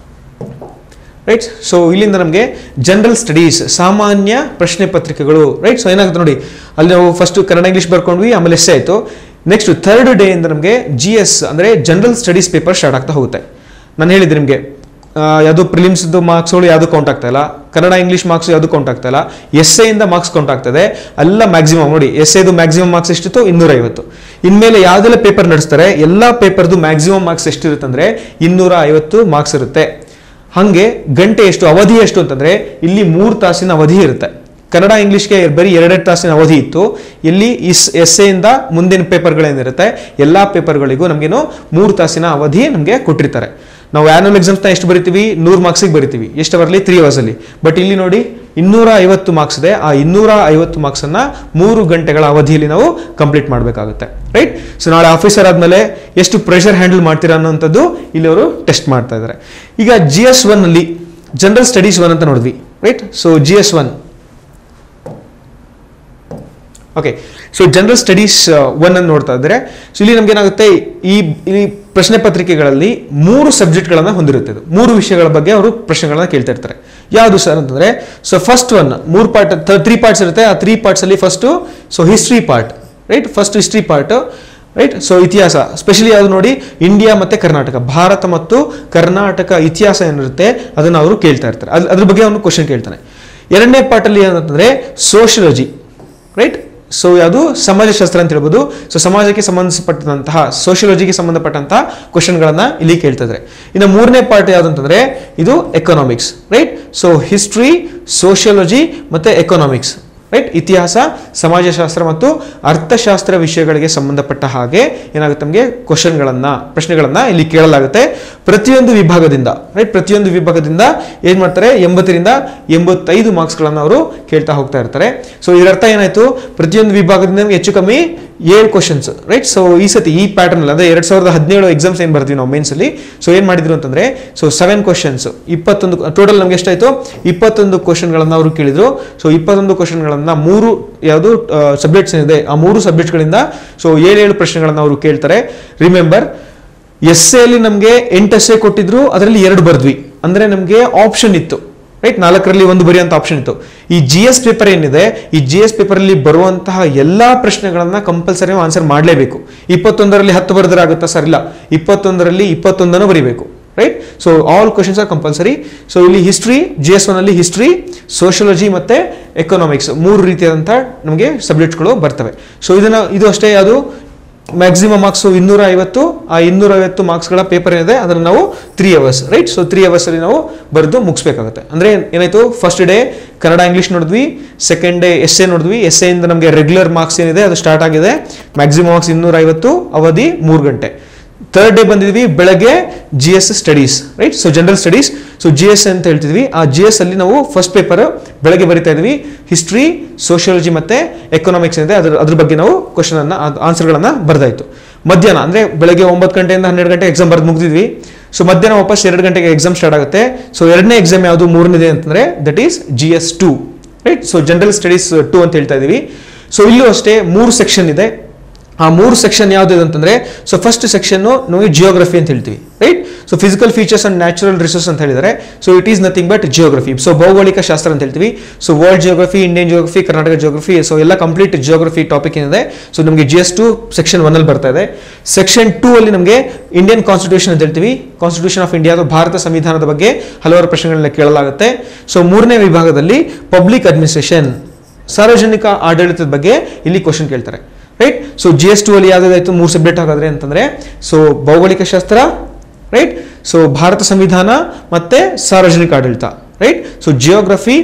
ರೈಟ್ ಸೊ ಇಲ್ಲಿಂದ ನಮಗೆ ಜನರಲ್ ಸ್ಟಡೀಸ್ ಸಾಮಾನ್ಯ ಪ್ರಶ್ನೆ ಪತ್ರಿಕೆಗಳು ರೈಟ್ ಸೊ ಏನಾಗುತ್ತೆ ನೋಡಿ ಅಲ್ಲಿ ನಾವು ಫಸ್ಟ್ ಕನ್ನಡ ಇಂಗ್ಲಿಷ್ ಬರ್ಕೊಂಡ್ವಿ ಆಮೇಲೆ ಎಸ್ಸೆ ಆಯಿತು ನೆಕ್ಸ್ಟ್ ಥರ್ಡ್ ಡೇ ಇಂದ ನಮಗೆ ಜಿ ಎಸ್ ಅಂದರೆ ಜನರಲ್ ಸ್ಟಡೀಸ್ ಪೇಪರ್ ಸ್ಟಾರ್ಟ್ ಆಗ್ತಾ ಹೋಗುತ್ತೆ ನಾನು ಹೇಳಿದ್ದೆ ನಿಮಗೆ ಯಾವುದು ಪ್ರಿಲಿಮ್ಸ್ದು ಮಾರ್ಕ್ಸ್ಗಳು ಯಾವುದು ಕೌಂಟ್ ಆಗ್ತಾ ಇಲ್ಲ ಕನ್ನಡ ಇಂಗ್ಲಿಷ್ ಮಾರ್ಕ್ಸ್ ಯಾವುದು ಕೌಂಟ್ ಆಗ್ತಾ ಇಲ್ಲ ಎಸ್ ಇಂದ ಮಾರ್ಕ್ಸ್ ಕೌಂಟ್ ಆಗ್ತದೆ ಎಲ್ಲ ಮ್ಯಾಕ್ಸಿಮಮ್ ನೋಡಿ ಎಸ್ ಎದು ಮ್ಯಾಕ್ಸಿಮಮ್ ಮಾರ್ಕ್ಸ್ ಎಷ್ಟಿತ್ತು ಇನ್ನೂರೈವತ್ತು ಇನ್ಮೇಲೆ ಯಾವುದೆಲ್ಲ ಪೇಪರ್ ನಡೆಸ್ತಾರೆ ಎಲ್ಲ ಪೇಪರ್ದು ಮ್ಯಾಕ್ಸಿಮಮ್ ಮಾರ್ಕ್ಸ್ ಎಷ್ಟಿರುತ್ತೆ ಅಂದರೆ ಇನ್ನೂರ ಐವತ್ತು ಮಾರ್ಕ್ಸ್ ಇರುತ್ತೆ ಹಾಗೆ ಗಂಟೆ ಎಷ್ಟು ಅವಧಿ ಎಷ್ಟು ಅಂತಂದ್ರೆ ಇಲ್ಲಿ ಮೂರು ತಾಸಿನ ಅವಧಿ ಇರುತ್ತೆ ಕನ್ನಡ ಇಂಗ್ಲಿಷ್ಗೆ ಬರೀ ಎರಡೆರಡು ತಾಸಿನ ಅವಧಿ ಇತ್ತು ಇಲ್ಲಿ ಇಸ್ ಎಸ್ ಇಂದ ಮುಂದಿನ ಪೇಪರ್ಗಳೇನಿರುತ್ತೆ ಎಲ್ಲ ಪೇಪರ್ಗಳಿಗೂ ನಮಗೇನು ಮೂರು ತಾಸಿನ ಅವಧಿ ನಮಗೆ ಕೊಟ್ಟಿರ್ತಾರೆ ನಾವು ಆ್ಯನುವಲ್ ಎಕ್ಸಾಮ್ಸ್ನ ಎಷ್ಟು ಬರಿತೀವಿ ನೂರು ಮಾರ್ಕ್ಸಿಗೆ ಬರಿತೀವಿ ಎಷ್ಟು ಬರಲಿ ತ್ರೀ ಅವರ್ಸಲ್ಲಿ ಬಟ್ ಇಲ್ಲಿ ನೋಡಿ ಇನ್ನೂರ ಐವತ್ತು ಮಾರ್ಕ್ಸ್ ಇದೆ ಆ ಇನ್ನೂರ ಐವತ್ತು ಮಾರ್ಕ್ಸನ್ನು ಮೂರು ಗಂಟೆಗಳ ಅವಧಿಯಲ್ಲಿ ನಾವು ಕಂಪ್ಲೀಟ್ ಮಾಡಬೇಕಾಗುತ್ತೆ ರೈಟ್ ಸೊ ನಾಳೆ ಆಫೀಸರ್ ಆದಮೇಲೆ ಎಷ್ಟು ಪ್ರೆಷರ್ ಹ್ಯಾಂಡಲ್ ಮಾಡ್ತೀರಾ ಅನ್ನೋಂಥದ್ದು ಇಲ್ಲಿ ಅವರು ಟೆಸ್ಟ್ ಮಾಡ್ತಾ ಇದ್ದಾರೆ ಈಗ ಜಿ ಎಸ್ ಒನ್ ಅಲ್ಲಿ ಜನರಲ್ ಸ್ಟಡೀಸ್ ಒನ್ ಅಂತ ನೋಡಿದ್ವಿ right so G S one okay so general studies one ಅನ್ನು ನೋಡ್ತಾ ಇದ್ರೆ ಸೊ ಇಲ್ಲಿ ನಮ್ಗೆ ಏನಾಗುತ್ತೆ ಈ ಇಲ್ಲಿ ಪ್ರಶ್ನೆ ಪತ್ರಿಕೆಗಳಲ್ಲಿ ಮೂರು ಸಬ್ಜೆಕ್ಟ್ಗಳನ್ನ ಹೊಂದಿರುತ್ತೆ ಇದು ಮೂರು ವಿಷಯಗಳ ಬಗ್ಗೆ ಅವರು ಪ್ರಶ್ನೆಗಳನ್ನ ಕೇಳ್ತಾ ಇರ್ತಾರೆ ಯಾವುದು ಸರ್ ಅಂತಂದ್ರೆ ಸೊ ಫಸ್ಟ್ ಒನ್ ಮೂರು ಪಾರ್ಟ್ ತ್ರೀ ಪಾರ್ಟ್ಸ್ ಇರುತ್ತೆ ಆ ತ್ರೀ ಪಾರ್ಟ್ಸ್ ಅಲ್ಲಿ first so history part right first history part right so ಇತಿಹಾಸ ಸ್ಪೆಷಲಿ ಯಾವುದು ನೋಡಿ ಇಂಡಿಯಾ ಮತ್ತೆ ಕರ್ನಾಟಕ ಭಾರತ ಮತ್ತು ಕರ್ನಾಟಕ ಇತಿಹಾಸ ಏನಿರುತ್ತೆ ಅದನ್ನ ಅವರು ಕೇಳ್ತಾ ಇರ್ತಾರೆ ಅದ್- ಅದ್ರ ಬಗ್ಗೆ ಅವನು ಕ್ವಶನ್ ಕೇಳ್ತಾನೆ ಎರಡನೇ ಪಾರ್ಟಲ್ಲಿ ಏನಂತಂದ್ರೆ ಸೋಷಿಯಾಲಜಿ ರೈಟ್ ಸೊ ಯಾವುದು ಸಮಾಜಶಾಸ್ತ್ರ ಅಂತ ಹೇಳ್ಬೋದು ಸೊ ಸಮಾಜಕ್ಕೆ ಸಂಬಂಧಪಟ್ಟಂತಹ ಸೋಷಿಯಾಲಜಿಗೆ ಸಂಬಂಧಪಟ್ಟಂತಹ ಕ್ವಶನ್ಗಳನ್ನ ಇಲ್ಲಿ ಕೇಳ್ತಾ ಇದ್ದಾರೆ ಇನ್ನು ಮೂರನೇ ಪಾರ್ಟ್ ಯಾವುದು ಅಂತಂದ್ರೆ ಇದು economics right so history sociology ಮತ್ತೆ ಎಕನಾಮಿಕ್ಸ್ ರೈಟ್ ಇತಿಹಾಸ ಸಮಾಜಶಾಸ್ತ್ರ ಮತ್ತು ಅರ್ಥಶಾಸ್ತ್ರ ವಿಷಯಗಳಿಗೆ ಸಂಬಂಧಪಟ್ಟ ಹಾಗೆ ಏನಾಗುತ್ತೆ ನಮಗೆ ಕ್ವಶನ್ಗಳನ್ನ ಪ್ರಶ್ನೆಗಳನ್ನ ಇಲ್ಲಿ ಕೇಳಲಾಗುತ್ತೆ ಪ್ರತಿಯೊಂದು ವಿಭಾಗದಿಂದ ರೈಟ್ ಪ್ರತಿಯೊಂದು ವಿಭಾಗದಿಂದ ಏನ್ ಮಾಡ್ತಾರೆ ಎಂಬತ್ತರಿಂದ ಎಂಬತ್ತೈದು ಮಾರ್ಕ್ಸ್ಗಳನ್ನ ಅವರು ಕೇಳ್ತಾ ಹೋಗ್ತಾ ಇರ್ತಾರೆ ಸೊ ಇದರ ಅರ್ಥ ಏನಾಯ್ತು ಪ್ರತಿಯೊಂದು ವಿಭಾಗದಿಂದ ನಮ್ಗೆ ಹೆಚ್ಚು ಕಮ್ಮಿ ಏಳು ಕ್ವಶನ್ಸ್ ರೈಟ್ ಸೊ ಈ ಸತಿ ಈ ಪ್ಯಾಟರ್ನ್ ಅಲ್ಲಿ ಅಂದ್ರೆ ಎರಡ್ ಸಾವಿರದ ಹದಿನೇಳು ಎಕ್ಸಾಮ್ಸ್ ಏನ್ ಬರ್ತೀವಿ ನಾವು ಮೇನ್ಸ್ ಅಲ್ಲಿ ಸೊ ಏನ್ ಮಾಡಿದ್ರು ಅಂತಂದ್ರೆ ಸೊ ಸೆವೆನ್ ಕ್ವಶನ್ಸ್ ಇಪ್ಪತ್ತೊಂದು ಟೋಟಲ್ ನಮ್ಗೆ ಎಷ್ಟಾಯ್ತು ಇಪ್ಪತ್ತೊಂದು ಕ್ವಶನ್ಗಳನ್ನ ಅವರು ಕೇಳಿದ್ರು ಸೊ ಇಪ್ಪತ್ತೊಂದು ಕ್ವಶನ್ಗಳನ್ನ ಮೂರು ಯಾವುದು ಸಬ್ಜೆಕ್ಟ್ಸ್ ಏನಿದೆ ಆ ಮೂರು ಸಬ್ಜೆಕ್ಟ್ಗಳಿಂದ ಸೊ ಏಳೇಳು ಪ್ರಶ್ನೆಗಳನ್ನ ಅವರು ಕೇಳ್ತಾರೆ ರಿಮೆಂಬರ್ ಎಸ್ ಅಲ್ಲಿ ನಮಗೆ ಎಂಟು ಎಸ್ ಕೊಟ್ಟಿದ್ರು ಅದರಲ್ಲಿ ಎರಡು ಬರ್ದ್ವಿ ಅಂದ್ರೆ ನಮಗೆ ಆಪ್ಷನ್ ಇತ್ತು ರೈಟ್ ನಾಲ್ಕರಲ್ಲಿ ಒಂದು ಬರೆಯುವಂತ ಆಪ್ಷನ್ ಇತ್ತು ಈ ಜಿ ಎಸ್ ಪೇಪರ್ ಏನಿದೆ ಈ ಜಿ ಎಸ್ ಪೇಪರ್ ಅಲ್ಲಿ ಬರುವಂತಹ ಎಲ್ಲಾ ಪ್ರಶ್ನೆಗಳನ್ನ ಕಂಪಲ್ಸರಿ ಆನ್ಸರ್ ಮಾಡಲೇಬೇಕು ಇಪ್ಪತ್ತೊಂದರಲ್ಲಿ ಹತ್ತು ಬರೆದ್ರೆ ಆಗುತ್ತಾ ಸರ್ ಇಲ್ಲ ಇಪ್ಪತ್ತೊಂದರಲ್ಲಿ ಇಪ್ಪತ್ತೊಂದನ್ನು ಬರೀಬೇಕು right so all questions are compulsory so ಇಲ್ಲಿ ಹಿಸ್ಟ್ರಿ ಜಿ ಎಸ್ ಒನ್ ಅಲ್ಲಿ ಹಿಸ್ಟ್ರಿ ಸೋಷಿಯಾಲಜಿ ಮತ್ತೆ ಎಕನಾಮಿಕ್ಸ್ ಮೂರು ರೀತಿಯಾದಂಥ ನಮಗೆ ಸಬ್ಜೆಕ್ಟ್ಗಳು ಬರ್ತವೆ ಸೊ ಇದನ್ನ ಇದು ಅಷ್ಟೇ ಅದು ಮ್ಯಾಕ್ಸಿಮಮ್ ಮಾರ್ಕ್ಸ್ ಇನ್ನೂರ ಐವತ್ತು ಆ ಇನ್ನೂರ ಐವತ್ತು ಮಾರ್ಕ್ಸ್ಗಳ ಪೇಪರ್ ಏನಿದೆ ಅದನ್ನು ನಾವು three hours right so three hours ಅಲ್ಲಿ ನಾವು ಬರೆದು ಮುಗಿಸ್ಬೇಕಾಗುತ್ತೆ ಅಂದ್ರೆ ಏನಾಯ್ತು ಫಸ್ಟ್ ಡೇ ಕನ್ನಡ ಇಂಗ್ಲಿಷ್ ನೋಡಿದ್ವಿ ಸೆಕೆಂಡ್ ಡೇ ಎಸ್ ಎ ನೋಡಿದ್ವಿ ಎಸ್ ಎ ಇಂದ ನಮಗೆ ರೆಗ್ಯುಲರ್ ಮಾರ್ಕ್ಸ್ ಏನಿದೆ ಅದು ಸ್ಟಾರ್ಟ್ ಆಗಿದೆ ಮ್ಯಾಕ್ಸಿಮಮ್ ಮಾರ್ಕ್ಸ್ ಇನ್ನೂರ ಐವತ್ತು ಅವಧಿ ಮೂರು ಗಂಟೆ ಥರ್ಡ್ ಡೇ ಬಂದಿದ್ವಿ ಬೆಳಗ್ಗೆ G S studies right so general studies so G S ಅಂತ ಹೇಳ್ತಿದ್ವಿ ಆ ಜಿ ಎಸ್ ಅಲ್ಲಿ ನಾವು ಫಸ್ಟ್ ಪೇಪರ್ ಬೆಳಗ್ಗೆ ಬರಿತಾ ಇದ್ವಿ ಹಿಸ್ಟ್ರಿ ಸೋಷಿಯಾಲಜಿ ಮತ್ತೆ ಎಕನಾಮಿಕ್ಸ್ ಏನಿದೆ ಅದ್ರ ಅದ್ರ ಬಗ್ಗೆ ನಾವು ಕ್ವಶನ್ ಅನ್ನ ಆನ್ಸರ್ಗಳನ್ನ ಬರ್ದಾಯ್ತು ಮಧ್ಯಾಹ್ನ ಅಂದ್ರೆ ಬೆಳಗ್ಗೆ ಒಂಬತ್ತು ಗಂಟೆಯಿಂದ ಹನ್ನೆರಡು ಗಂಟೆ ಎಕ್ಸಾಮ್ ಬರ್ದು ಮುಗಿದಿದ್ವಿ ಸೊ ಮಧ್ಯಾಹ್ನ ವಾಪಸ್ ಎರಡು ಗಂಟೆಗೆ ಎಕ್ಸಾಮ್ ಸ್ಟಾರ್ಟ್ ಆಗುತ್ತೆ ಸೊ ಎರಡನೇ ಎಕ್ಸಾಮ್ ಯಾವುದು ಮೂರನೇದೇ ಅಂತಂದ್ರೆ that is G S two right so general studies two ಅಂತ ಹೇಳ್ತಾ ಇದೀವಿ ಸೊ ಇಲ್ಲೂ ಅಷ್ಟೇ ಮೂರು ಸೆಕ್ಷನ್ ಇದೆ ಆ ಮೂರು ಸೆಕ್ಷನ್ ಯಾವ್ದು ಅಂತಂದ್ರೆ ಸೊ ಫಸ್ಟ್ ಸೆಕ್ಷನ್ ನಮಗೆ ಜಿಯೋಗ್ರಫಿ ಅಂತ ಹೇಳ್ತೀವಿ right so physical features and natural resource ಅಂತ ಹೇಳಿದರೆ so it is nothing but geography so ಭೌಗೋಳಿಕ ಶಾಸ್ತ್ರ ಅಂತ ಹೇಳ್ತೀವಿ so world geography Indian geography Karnataka geography so ಎಲ್ಲ ಕಂಪ್ಲೀಟ್ ಜಿಯೋಗ್ರಫಿ ಟಾಪಿಕ್ ಏನಿದೆ ಸೊ ನಮಗೆ G S two section one ಅಲ್ಲಿ ಬರ್ತಾ ಇದೆ ಸೆಕ್ಷನ್ ಟೂ ಅಲ್ಲಿ ನಮಗೆ ಇಂಡಿಯನ್ ಕಾನ್ಸ್ಟಿಟ್ಯೂಷನ್ ಅಂತ ಹೇಳ್ತೀವಿ ಕಾನ್ಸ್ಟಿಟ್ಯೂಷನ್ ಆಫ್ ಇಂಡಿಯಾ ಭಾರತ ಸಂವಿಧಾನದ ಬಗ್ಗೆ ಹಲವಾರು ಪ್ರಶ್ನೆಗಳನ್ನ ಕೇಳಲಾಗುತ್ತೆ ಸೊ ಮೂರನೇ ವಿಭಾಗದಲ್ಲಿ ಪಬ್ಲಿಕ್ ಅಡ್ಮಿನಿಸ್ಟ್ರೇಷನ್ ಸಾರ್ವಜನಿಕ ಆಡಳಿತದ ಬಗ್ಗೆ ಇಲ್ಲಿ ಕ್ವಶನ್ ಕೇಳ್ತಾರೆ right so G S two ಅಲ್ಲಿ ಯಾವ್ದಾಯ್ತು ಮೂರು ಸಬ್ಜೆಕ್ಟ್ ಹಾಗಾದ್ರೆ ಅಂತಂದ್ರೆ ಸೊ ಭೌಗೋಳಿಕ ಶಾಸ್ತ್ರ ರೈಟ್ ಸೊ ಭಾರತ ಸಂವಿಧಾನ ಮತ್ತೆ ಸಾರ್ವಜನಿಕ ಆಡಳಿತ ರೈಟ್ ಸೊ ಜಿಯೋಗ್ರಫಿ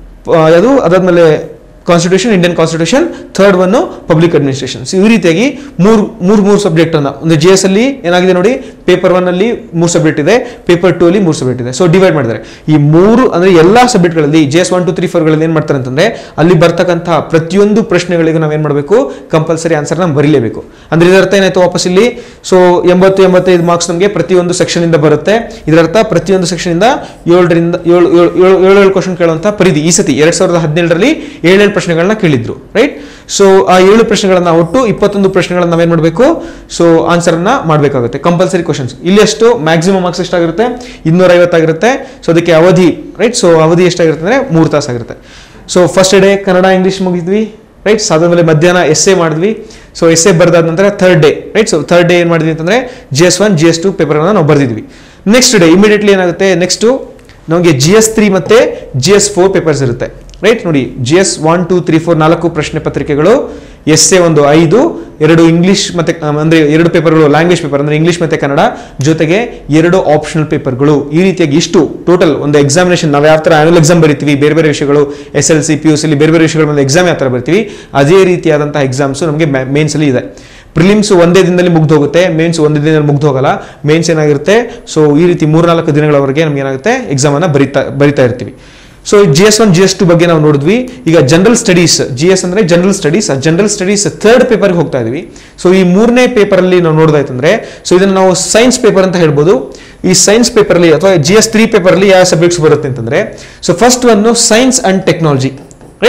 ಅದು ಅದಾದ್ಮೇಲೆ constitution Indian constitution third one public administration so ಈ ರೀತಿಯಾಗಿ ಮೂರು ಮೂರು ಮೂರು ಸಬ್ಜೆಕ್ಟ್ ಅನ್ನ ಒಂದು ಜಿ ಎಸ್ ಅಲ್ಲಿ ಏನಾಗಿದೆ ನೋಡಿ ಪೇಪರ್ ಒನ್ ಅಲ್ಲಿ ಮೂರು ಸಬ್ಜೆಕ್ಟ್ ಇದೆ ಪೇಪರ್ ಟೂ ಅಲ್ಲಿ ಮೂರು ಸಬ್ಜೆಕ್ಟ್ ಇದೆ ಸೊ ಡಿವೈಡ್ ಮಾಡಿದ್ದಾರೆ ಈ ಮೂರು ಅಂದ್ರೆ ಎಲ್ಲಾ ಸಬ್ಜೆಕ್ಟ್ಗಳಲ್ಲಿ G S one two three ಫೋರ್ಗಳಲ್ಲಿ ಏನ್ ಮಾಡ್ತಾರೆ ಅಂತಂದ್ರೆ ಅಲ್ಲಿ ಬರ್ತಕ್ಕಂತಹ ಪ್ರತಿಯೊಂದು ಪ್ರಶ್ನೆಗಳಿಗೂ ನಾವೇನ್ ಮಾಡಬೇಕು ಕಂಪಲ್ಸರಿ ಆನ್ಸರ್ನ ಬರೀಲೇಬೇಕು ಅಂದ್ರೆ ಇದರ ಅರ್ಥ ಏನಾಯ್ತು ವಾಪಸ್ ಇಲ್ಲಿ ಸೊ ಎಂಬತ್ತು ಎಂಬತ್ತೈದು ಮಾರ್ಕ್ಸ್ ನಮಗೆ ಪ್ರತಿಯೊಂದು ಸೆಕ್ಷನ್ ಇಂದ ಬರುತ್ತೆ ಇದರ ಅರ್ಥ ಪ್ರತಿಯೊಂದು ಸೆಕ್ಷನ್ ಇಂದ ಏಳರಿಂದ ಏಳು ಏಳು ಏಳು ಏಳು ಏಳು ಕ್ವಶನ್ ಕೇಳುವಂತ ಪರಿಧಿ ಈ ಸತಿ ಎರಡ್ ಸಾವಿರದ ಹದಿನೇಳರಲ್ಲಿ ಏಳೇಳು ಪ್ರಶ್ನೆಗಳನ್ನ ಕೇಳಿದ್ರು ರೈಟ್ ಸೊ ಆ ಏಳು ಪ್ರಶ್ನೆಗಳನ್ನ ಒಟ್ಟು ಇಪ್ಪತ್ತೊಂದು ಪ್ರಶ್ನೆಗಳನ್ನ ನಾವೇನ್ ಮಾಡಬೇಕು ಸೊ ಆನ್ಸರ್ ಅನ್ನ ಮಾಡಬೇಕಾಗುತ್ತೆ ಕಂಪಲ್ಸರಿ ಕ್ವಶನ್ಸ್ ಇಲ್ಲಿ ಎಷ್ಟು ಮ್ಯಾಕ್ಸಿಮಮ್ ಮಾರ್ಕ್ಸ್ ಎಷ್ಟಾಗಿರುತ್ತೆ ಇನ್ನೂರ ಐವತ್ತಾಗಿರುತ್ತೆ ಸೊ ಅದಕ್ಕೆ ಅವಧಿ ರೈಟ್ ಸೊ ಅವಧಿ ಎಷ್ಟಾಗಿರುತ್ತೆ ಅಂದ್ರೆ ಮೂರು ತಾಸು ಆಗಿರುತ್ತೆ so first day Kannada English ಮುಗಿದ್ವಿ ರೈಟ್ ಸೊ ಅದಾದ್ಮೇಲೆ ಮಧ್ಯಾಹ್ನ ಎಸ್ ಎ ಮಾಡಿದ್ವಿ ಸೊ ಎಸ್ ಎ ಬರ್ದಾದ ನಂತರ third day right so third day ಏನು ಮಾಡಿದ್ವಿ ಅಂತಂದ್ರೆ G S one G S two ಪೇಪರ್ನ ನಾವು ಬರ್ದಿದ್ವಿ ನೆಕ್ಸ್ಟ್ ಡೇ ಇಮಿಡಿಯೇಟ್ಲಿ ಏನಾಗುತ್ತೆ ನೆಕ್ಸ್ಟ್ ನಮಗೆ ಜಿ ಎಸ್ ತ್ರೀ ಮತ್ತೆ ಜಿ ಎಸ್ ಫೋರ್ ಪೇಪರ್ಸ್ ಇರುತ್ತೆ ರೈಟ್ ನೋಡಿ G S one two three four ನಾಲ್ಕು ಪ್ರಶ್ನೆ ಪತ್ರಿಕೆಗಳು ಎಸ್ ಎ ಒಂದು ಐದು ಎರಡು ಇಂಗ್ಲಿಷ್ ಮತ್ತೆ ಆ, ಅಂದ್ರೆ ಎರಡು ಪೇಪರ್ಗಳು ಲ್ಯಾಂಗ್ವೇಜ್ ಪೇಪರ್ ಅಂದ್ರೆ ಇಂಗ್ಲಿಷ್ ಮತ್ತೆ ಕನ್ನಡ ಜೊತೆಗೆ ಎರಡು ಆಪ್ಷನಲ್ ಪೇಪರ್ಗಳು ಈ ರೀತಿಯಾಗಿ ಇಷ್ಟು ಟೋಟಲ್ ಒಂದು ಎಕ್ಸಾಮಿನೇಷನ್ ನಾವು ಯಾವ ಥರ ಆನ್ಯುವಲ್ ಎಕ್ಸಾಮ್ ಬರಿತೀವಿ ಬೇರೆ ಬೇರೆ ವಿಷಯಗಳು S L C P U C ಬೇರೆ ಬೇರೆ ವಿಷಯಗಳ ಮೇಲೆ ಎಕ್ಸಾಮ್ ಯಾವ ಥರ ಬರ್ತೀವಿ ಅದೇ ರೀತಿಯಾದಂತಹ ಎಕ್ಸಾಮ್ಸ್ ನಮಗೆ ಮೇನ್ಸ್ ಅಲ್ಲಿ ಇದೆ ಪ್ರಿಲಿಮ್ಸ್ ಒಂದೇ ದಿನದಲ್ಲಿ ಮುಗ್ದು ಹೋಗುತ್ತೆ ಮೇನ್ಸ್ ಒಂದೇ ದಿನದಲ್ಲಿ ಮುಗ್ದು ಹೋಗಲ್ಲ ಮೇನ್ಸ್ ಏನಾಗಿರುತ್ತೆ ಸೊ ಈ ರೀತಿ ಮೂರ್ನಾಲ್ಕು ದಿನಗಳವರೆಗೆ ನಮ್ಗೆ ಏನಾಗುತ್ತೆ ಎಕ್ಸಾಮ್ ಅನ್ನ ಬರಿತಾ ಬರಿತಾ ಇರ್ತೀವಿ so G S one G S two ಬಗ್ಗೆ ನಾವು ನೋಡಿದ್ವಿ ಈಗ ಜನರಲ್ ಸ್ಟಡೀಸ್ ಜಿ ಎಸ್ ಅಂದ್ರೆ general studies general studies third ಪೇಪರ್ಗೆ ಹೋಗ್ತಾ ಇದೀವಿ ಸೊ ಈ ಮೂರನೇ ಪೇಪರ್ ಅಲ್ಲಿ ನಾವು ನೋಡೋದಾಯ್ತಂದ್ರೆ ಸೊ ಇದನ್ನ ನಾವು ಸೈನ್ಸ್ ಪೇಪರ್ ಅಂತ ಹೇಳ್ಬೋದು ಈ ಸೈನ್ಸ್ ಪೇಪರ್ ಅಲ್ಲಿ ಅಥವಾ ಜಿ ಎಸ್ ತ್ರೀ ಪೇಪರ್ ಅಲ್ಲಿ ಯಾವ ಸಬ್ಜೆಕ್ಟ್ಸ್ ಬರುತ್ತೆ ಅಂತಂದ್ರೆ so first one science and technology right